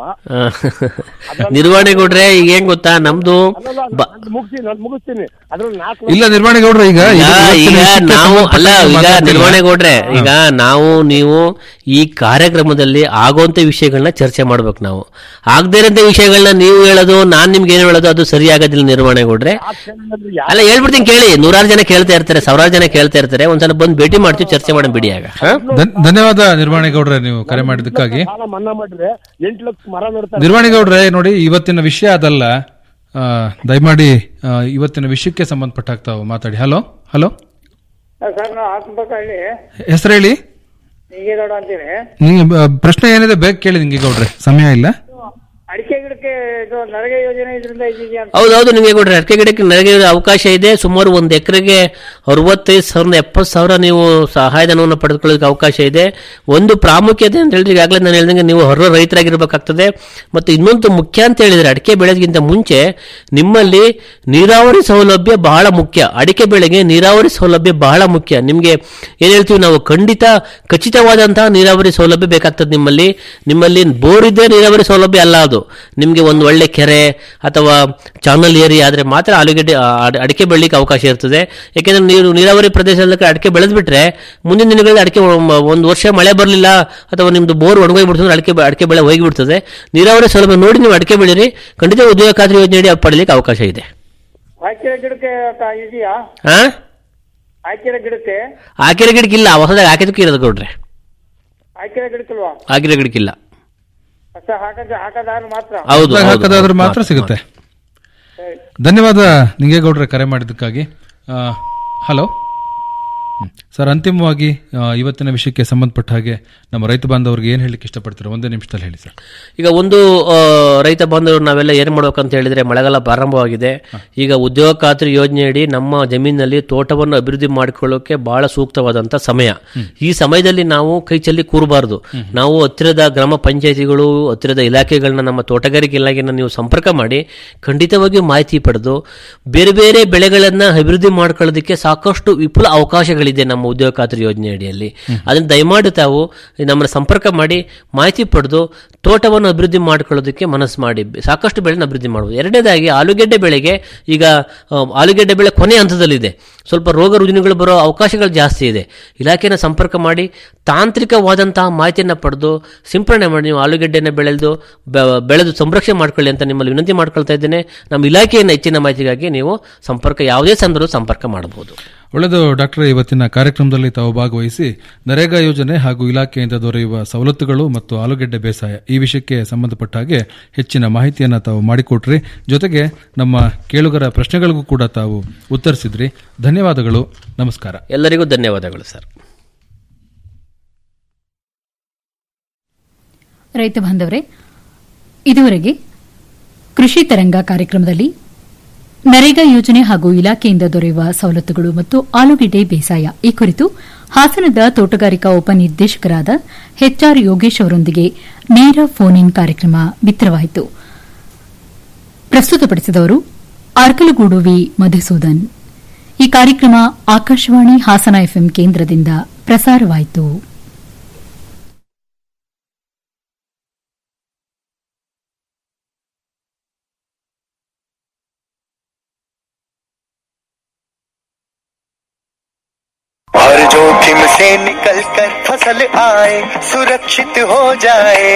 ಆ, ನಿರ್ವಹಣೆ ಕೊಡ್ರೆ ಈಗ ಏನ್ ಗೊತ್ತಾ ನಮ್ದು ಬ- ನಾನು ಮುಗಿಸ್ತೀನಿ ನಾನು ಮುಗಿಸ್ತೀನಿ ಅದ್ರಲ್ಲಿ ನಾಲ್ಕು ಇಲ್ಲ ನಿರ್ಮಾಣೇಗೌಡ್ರೆ ಈಗ ಈಗ ಇದು ಈಗ ಇವತ್ತಿನ ನಾವು ವಿಷಯಕ್ಕೆ ಅಲ್ಲ ಸಂಬಂಧಪಟ್ಟ ಈಗ ಮಾತಾಡ್ತಿಲ್ಲ. ನಿರ್ವಹಣೆಗೌಡ್ರೆ ಈಗ ನಾವು ನೀವು ಈ ಕಾರ್ಯಕ್ರಮದಲ್ಲಿ ಆಗುವಂತ ವಿಷಯಗಳನ್ನ ಚರ್ಚೆ ಮಾಡ್ಬೇಕು ನಾವು ಆಗದೇ ಇರೋಂಥ ವಿಷಯಗಳನ್ನ ನೀವು ಹೇಳೋದು ನಾನ್ ನಿಮ್ಗೆ ಏನು ಹೇಳೋದು ಅದು ಸರಿಯಾಗೋದಿಲ್ಲ ನಿರ್ವಹಣೆಗೌಡ್ರೆ ಅಲ್ಲ ಹೇಳ್ಬಿಡ್ತೀನಿ ಕೇಳಿ ನೂರಾರು ಜನ ಕೇಳ್ತಾ ಇರ್ತಾರೆ ಸಾವಿರಾರು ಜನ ಕೇಳ್ತಾ ಇರ್ತಾರೆ ಒಂದ್ಸಲ ಬಂದು ಭೇಟಿ ಮಾಡ್ತೀವಿ ಚರ್ಚೆ ಮಾಡೋಣ ಬಿಡಿ ಆಗ ಹಾ? ಧನ್- ಧನ್ಯವಾದ ನಿರ್ಮಾಣೇಗೌಡ್ರೆ ನೀವು ಕರೆ ಮಾಡಿದ್ದಕ್ಕಾಗಿ ಸಾಲ ಮನ್ನಾ ಮಾಡಿದ್ರೆ ಎಂಟು ಲಕ್ಷ ಮರ ನೆಡ್ತಾರೆ ನಿರ್ವಾಣಿಗೌಡ್ರೆ ನೋಡಿ ಇವತ್ತಿನ ವಿಷಯ ಅದಲ್ಲ ಆ, ದಯಮಾಡಿ ಆ, ಇವತ್ತಿನ ವಿಷಯಕ್ಕೆ ಸಂಬಂಧಪಟ್ಟಾಗ ತಾವು ಮಾತಾಡಿ ಹಲೋ ಹಲೋ ಸರ್ ನಾವು ಹಾಕ್ಬೇಕಲ್ಲಿ ಹೆಸರು ಹೇಳಿ ಹೀಗೆ ದೊಡ್ಡ ಅಂತೀನಿ ನಿಂಗೆ ಬ- ಪ್ರಶ್ನೆ ಏನಿದೆ ಬೇಗ ಕೇಳಿ ನಿಂಗೆ ಗೌಡ್ರೆ ಸಮಯ ಇಲ್ಲ ಅಡಿಕೆ ಗಿಡಕ್ಕೆ ಇದು ನರೇಗಾ ಯೋಜನೆ ಇದರಿಂದ ಇದೆಯಾ ಅಂತ ಹೌದೌದು ನಿಮಗೆ ಕೊಡ್ರಿ ಅಡಿಕೆ ಗಿಡಕ್ಕೆ ನನಗೆ ಅವಕಾಶ ಇದೆ ಸುಮಾರು ಒಂದು ಎಕರೆಗೆ ಅರವತ್ತೈದು ಸಾವಿರದ ಎಪ್ಪತ್ತು ಸಾವಿರ ನೀವು ಸಹಾಯಧನವನ್ನು ಪಡೆದುಕೊಳ್ಳೋದಕ್ಕೆ ಅವಕಾಶ ಇದೆ ಒಂದು ಪ್ರಾಮುಖ್ಯತೆ ಅಂತ ಹೇಳಿದ್ರೆ ಈಗಾಗಲೇ ನಾನು ಹೇಳಿದಂಗೆ ನೀವು ಹೊರ ರೈತರಾಗಿರ್ಬೇಕಾಗ್ತದೆ ಮತ್ತು ಇನ್ನೊಂದು ಮುಖ್ಯ ಅಂತ ಹೇಳಿದ್ರೆ ಅಡಿಕೆ ಬೆಳೆಗಿಂತ ಮುಂಚೆ ನಿಮ್ಮಲ್ಲಿ ನೀರಾವರಿ ಸೌಲಭ್ಯ ಬಹಳ ಮುಖ್ಯ ಅಡಿಕೆ ಬೆಳೆಗೆ ನೀರಾವರಿ ಸೌಲಭ್ಯ ಬಹಳ ಮುಖ್ಯ ನಿಮಗೆ ಏನ್ ಹೇಳ್ತೀವಿ ನಾವು ಖಂಡಿತ ಖಚಿತವಾದಂತಹ ನೀರಾವರಿ ಸೌಲಭ್ಯ ಬೇಕಾಗ್ತದೆ ನಿಮ್ಮಲ್ಲಿ ನಿಮ್ಮಲ್ಲಿ ಬೋರ್ ಇದ್ದೇ ನೀರಾವರಿ ಸೌಲಭ್ಯ ಅಲ್ಲ ಅದು ನಿಮಗೆ ಒಂದು ಒಳ್ಳೆ ಕೆರೆ ಅಥವಾ ಚಾನಲ್ ಏರಿಯಾ ಆದ್ರೆ ಮಾತ್ರ ಆಲೂಗೆಡ್ಡೆ ಆ, ಅಡ್- ಅಡಿಕೆ ಬೆಳಿಲಿಕ್ಕೆ ಅವಕಾಶ ಇರ್ತದೆ ಯಾಕೆಂದ್ರೆ ನೀರು ನೀರಾವರಿ ಪ್ರದೇಶದಲ್ಲಿ ಅಡಿಕೆ ಬೆಳೆದ್ಬಿಟ್ರೆ ಮುಂದಿನ ದಿನಗಳಲ್ಲಿ ಅಡಿಕೆ ಒ- ಒಂದು ವರ್ಷ ಮಳೆ ಬರಲಿಲ್ಲ ಅಥವಾ ನಿಮ್ದು ಬೋರ್ ಒಣಗೋಗ್ಬಿಡ್ತದೆ ಅಡಿಕೆ ಬೆ- ಅಡಿಕೆ ಬೆಳೆ ಹೋಗಿಬಿಡ್ತದೆ ನೀರಾವರಿ ಸೌಲಭ್ಯ ನೋಡಿ ನೀವು ಅಡಿಕೆ ಬೆಳೀರಿ ಖಂಡಿತ ಉದ್ಯೋಗ ಖಾತ್ರಿ ಯೋಜನೆಯಡಿ ಪಡಲಿಕ್ಕೆ ಅವಕಾಶ ಇದೆ ಹಾಕಿರೋ ಗಿಡಕ್ಕೆ ಕ- ಇದೆಯಾ ಹಾ ಹಾಕಿರೋ ಗಿಡಕ್ಕೆ ಹಾಕಿರೋ ಗಿಡಕ್ಕಿಲ್ಲ ಹೊಸದಾಗಿ ಹಾಕಿದಕ್ಕೆ ಇರೋದು ಕೊಡ್ರೆ ಹಾಕಿರೋ ಗಿಡಕ್ಕಲ್ವಾ ಹಾಕಿರೋ ಗಿಡಕ್ಕಿಲ್ಲ ಅಷ್ಟ ಹಾಕದ ಹಾಕದಾರು ಮಾತ್ರ ಹೌದು, ಹೊಸ್ದಾಗಿ ಹೌದು, ಹಾಕೋದಾದ್ರೆ ಹೌದು. ಮಾತ್ರ ಸಿಗುತ್ತೆ ಧನ್ಯವಾದ ನಿಂಗೆ ಗೌಡ್ರೆ ಕರೆ ಮಾಡಿದ್ದಕ್ಕಾಗಿ ಆ, ಹಲೋ ಹ್ಮ್. ಸರ್ ಅಂತಿಮವಾಗಿ ಆ, ಇವತ್ತಿನ ವಿಷಯಕ್ಕೆ ಸಂಬಂಧಪಟ್ಟ ಹಾಗೆ ನಮ್ಮ ರೈತ ಬಾಂಧವರಿಗೆ ಏನು ಹೇಳಲಿಕ್ಕೆ ಇಷ್ಟಪಡ್ತೀರಾ ಒಂದೇ ನಿಮಿಷದಲ್ಲಿ ಹೇಳಿ ಸರ್ ಈಗ ಒಂದು ಆ, ರೈತ ಬಾಂಧವರು ನಾವೆಲ್ಲ ಏನು ಮಾಡ್ಬೇಕಂತ ಹೇಳಿದ್ರೆ ಮಳೆಗಾಲ ಪ್ರಾರಂಭವಾಗಿದೆ ಈಗ ಉದ್ಯೋಗ ಖಾತ್ರಿ ಯೋಜನೆಯಡಿ ನಮ್ಮ ಜಮೀನಿನಲ್ಲಿ ತೋಟವನ್ನು ಅಭಿವೃದ್ಧಿ ಮಾಡಿಕೊಳ್ಳೋಕೆ ಬಹಳ ಸೂಕ್ತವಾದಂತ ಸಮಯ ಈ ಸಮಯದಲ್ಲಿ ನಾವು ಕೈ ಚೆಲ್ಲಿ ಕೂರಬಾರದು ನಾವು ಹತ್ತಿರದ ಗ್ರಾಮ ಪಂಚಾಯತಿಗಳು ಹತ್ತಿರದ ಇಲಾಖೆಗಳನ್ನ ನಮ್ಮ ತೋಟಗಾರಿಕೆ ಇಲಾಖೆನ ನೀವು ಸಂಪರ್ಕ ಮಾಡಿ ಖಂಡಿತವಾಗಿಯೂ ಮಾಹಿತಿ ಪಡೆದು ಬೇರೆ ಬೇರೆ ಬೆಳೆಗಳನ್ನ ಅಭಿವೃದ್ಧಿ ಮಾಡ್ಕೊಳ್ಳೋದಕ್ಕೆ ಸಾಕಷ್ಟು ವಿಪುಲ ಅವಕಾಶಗಳಿದೆ ನಮ್ಮ ಉದ್ಯೋಗ ಖಾತ್ರಿ ಯೋಜನೆ ಅಡಿಯಲ್ಲಿ ಅದನ್ನ ದಯಮಾಡಿ ತಾವು ನಮ್ಮನ್ನ ಸಂಪರ್ಕ ಮಾಡಿ ಮಾಹಿತಿ ಪಡೆದು ತೋಟವನ್ನು ಅಭಿವೃದ್ಧಿ ಮಾಡ್ಕೊಳ್ಳೋದಕ್ಕೆ ಮನಸ್ಸು ಮಾಡಿ ಸಾಕಷ್ಟು ಬೆಳೆನ ಅಭಿವೃದ್ಧಿ ಮಾಡಬಹುದು ಎರಡನೇದಾಗಿ ಆಲೂಗೆಡ್ಡೆ ಬೆಳೆಗೆ ಈಗ ಆ, ಆಲೂಗೆಡ್ಡೆ ಬೆಳೆ ಕೊನೆ ಹಂತದಲ್ಲಿದೆ ಸ್ವಲ್ಪ ರೋಗ ರುಜಿನಗಳು ಬರೋ ಅವಕಾಶಗಳು ಜಾಸ್ತಿ ಇದೆ ಇಲಾಖೆನ ಸಂಪರ್ಕ ಮಾಡಿ ತಾಂತ್ರಿಕವಾದಂತಹ ಮಾಹಿತಿಯನ್ನು ಪಡೆದು ಸಿಂಪರಣೆ ಮಾಡಿ ನೀವು ಆಲೂಗೆಡ್ಡೆನ ಬೆಳೆದು ಬೆ- ಬೆಳೆದು ಸಂರಕ್ಷಣೆ ಮಾಡ್ಕೊಳ್ಳಿ ಅಂತ ನಿಮ್ಮಲ್ಲಿ ವಿನಂತಿ ಮಾಡ್ಕೊಳ್ತಾ ಇದ್ದೇನೆ ನಮ್ಮ ಇಲಾಖೆಯನ್ನು ಹೆಚ್ಚಿನ ಮಾಹಿತಿಗಾಗಿ ನೀವು ಸಂಪರ್ಕ ಯಾವುದೇ ಸಂದರ್ಭ ಸಂಪರ್ಕ ಮಾಡಬಹುದು ಒಳ್ಳೆಯದು ಡಾಕ್ಟರ್ ಇವತ್ತಿನ ಕಾರ್ಯಕ್ರಮದಲ್ಲಿ ತಾವು ಭಾಗವಹಿಸಿ ನರೇಗಾ ಯೋಜನೆ ಹಾಗೂ ಇಲಾಖೆಯಿಂದ ದೊರೆಯುವ ಸವಲತ್ತುಗಳು ಮತ್ತು ಆಲೂಗೆಡ್ಡೆ ಬೇಸಾಯ ಈ ವಿಷಯಕ್ಕೆ ಸಂಬಂಧಪಟ್ಟ ಹಾಗೆ ಹೆಚ್ಚಿನ ಮಾಹಿತಿಯನ್ನು ತಾವು ಮಾಡಿಕೊಟ್ರಿ ಜೊತೆಗೆ ನಮ್ಮ ಕೇಳುಗರ ಪ್ರಶ್ನೆಗಳಿಗೂ ಕೂಡ ತಾವು ಉತ್ತರಿಸಿದ್ರಿ ಧನ್ಯವಾದಗಳು ನಮಸ್ಕಾರ ಎಲ್ಲರಿಗೂ ಧನ್ಯವಾದಗಳು ಸರ್ ರೈತ ಬಾಂಧವರೇ ಇದುವರೆಗೆ ಕೃಷಿ ತರಂಗ ಕಾರ್ಯಕ್ರಮದಲ್ಲಿ ನರೇಗಾ ಯೋಜನೆ ಹಾಗೂ ಇಲಾಖೆಯಿಂದ ದೊರೆಯುವ ಸವಲತ್ತುಗಳು ಮತ್ತು ಆಲೂಗೆಡ್ಡೆ ಬೇಸಾಯ ಈ ಕುರಿತು ಹಾಸನದ ತೋಟಗಾರಿಕಾ ಉಪನಿರ್ದೇಶಕರಾದ ಎಚ್ಆರ್ ಯೋಗೇಶ್ ಅವರೊಂದಿಗೆ ನೇರ ಫೋನ್ ಇನ್ ಕಾರ್ಯಕ್ರಮ ಬಿತ್ತರವಾಯಿತು ಪ್ರಸ್ತುತಪಡಿಸಿದವರು ಅರ್ಕಲಗೂಡು ವಿ ಮಧುಸೂದನ್ ಈ ಕಾರ್ಯಕ್ರಮ ಆಕಾಶವಾಣಿ ಹಾಸನ ಎಫ್ಎಂ ಕೇಂದ್ರದಿಂದ ಪ್ರಸಾರವಾಯಿತು और जोखिम से निकल कर फसल आए सुरक्षित हो जाए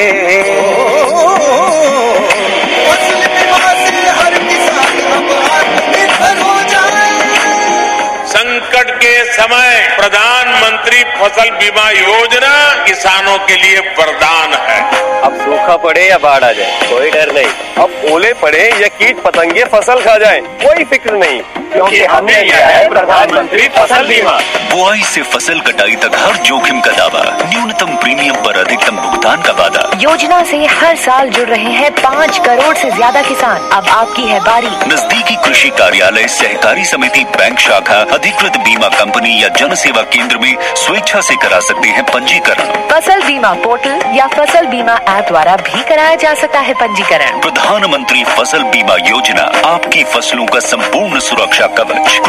फसल बीमा से हर किसान अब आत्मनिर्भर हो जाए संकट के समय प्रधानमंत्री फसल बीमा योजना किसानों के लिए वरदान है अब सूखा पड़े या बाढ़ आ जाए कोई डर नहीं अब ओले पड़े या कीट पतंगे फसल खा जाए कोई फिक्र नहीं क्योंकि हमने लिया है प्रधानमंत्री फसल बीमा बुआई से फसल कटाई तक हर जोखिम का दावा न्यूनतम प्रीमियम पर अधिकतम भुगतान का वादा योजना से हर साल जुड़ रहे हैं पाँच करोड़ से ज्यादा किसान अब आपकी है बारी नजदीकी कृषि कार्यालय सहकारी समिति बैंक शाखा अधिकृत बीमा कंपनी या जन सेवा केंद्र में स्वेच्छा से करा सकते हैं पंजीकरण फसल बीमा पोर्टल या फसल बीमा ऐप द्वारा भी कराया जा सकता है पंजीकरण प्रधानमंत्री फसल बीमा योजना आपकी फसलों का संपूर्ण सुरक्षा कवच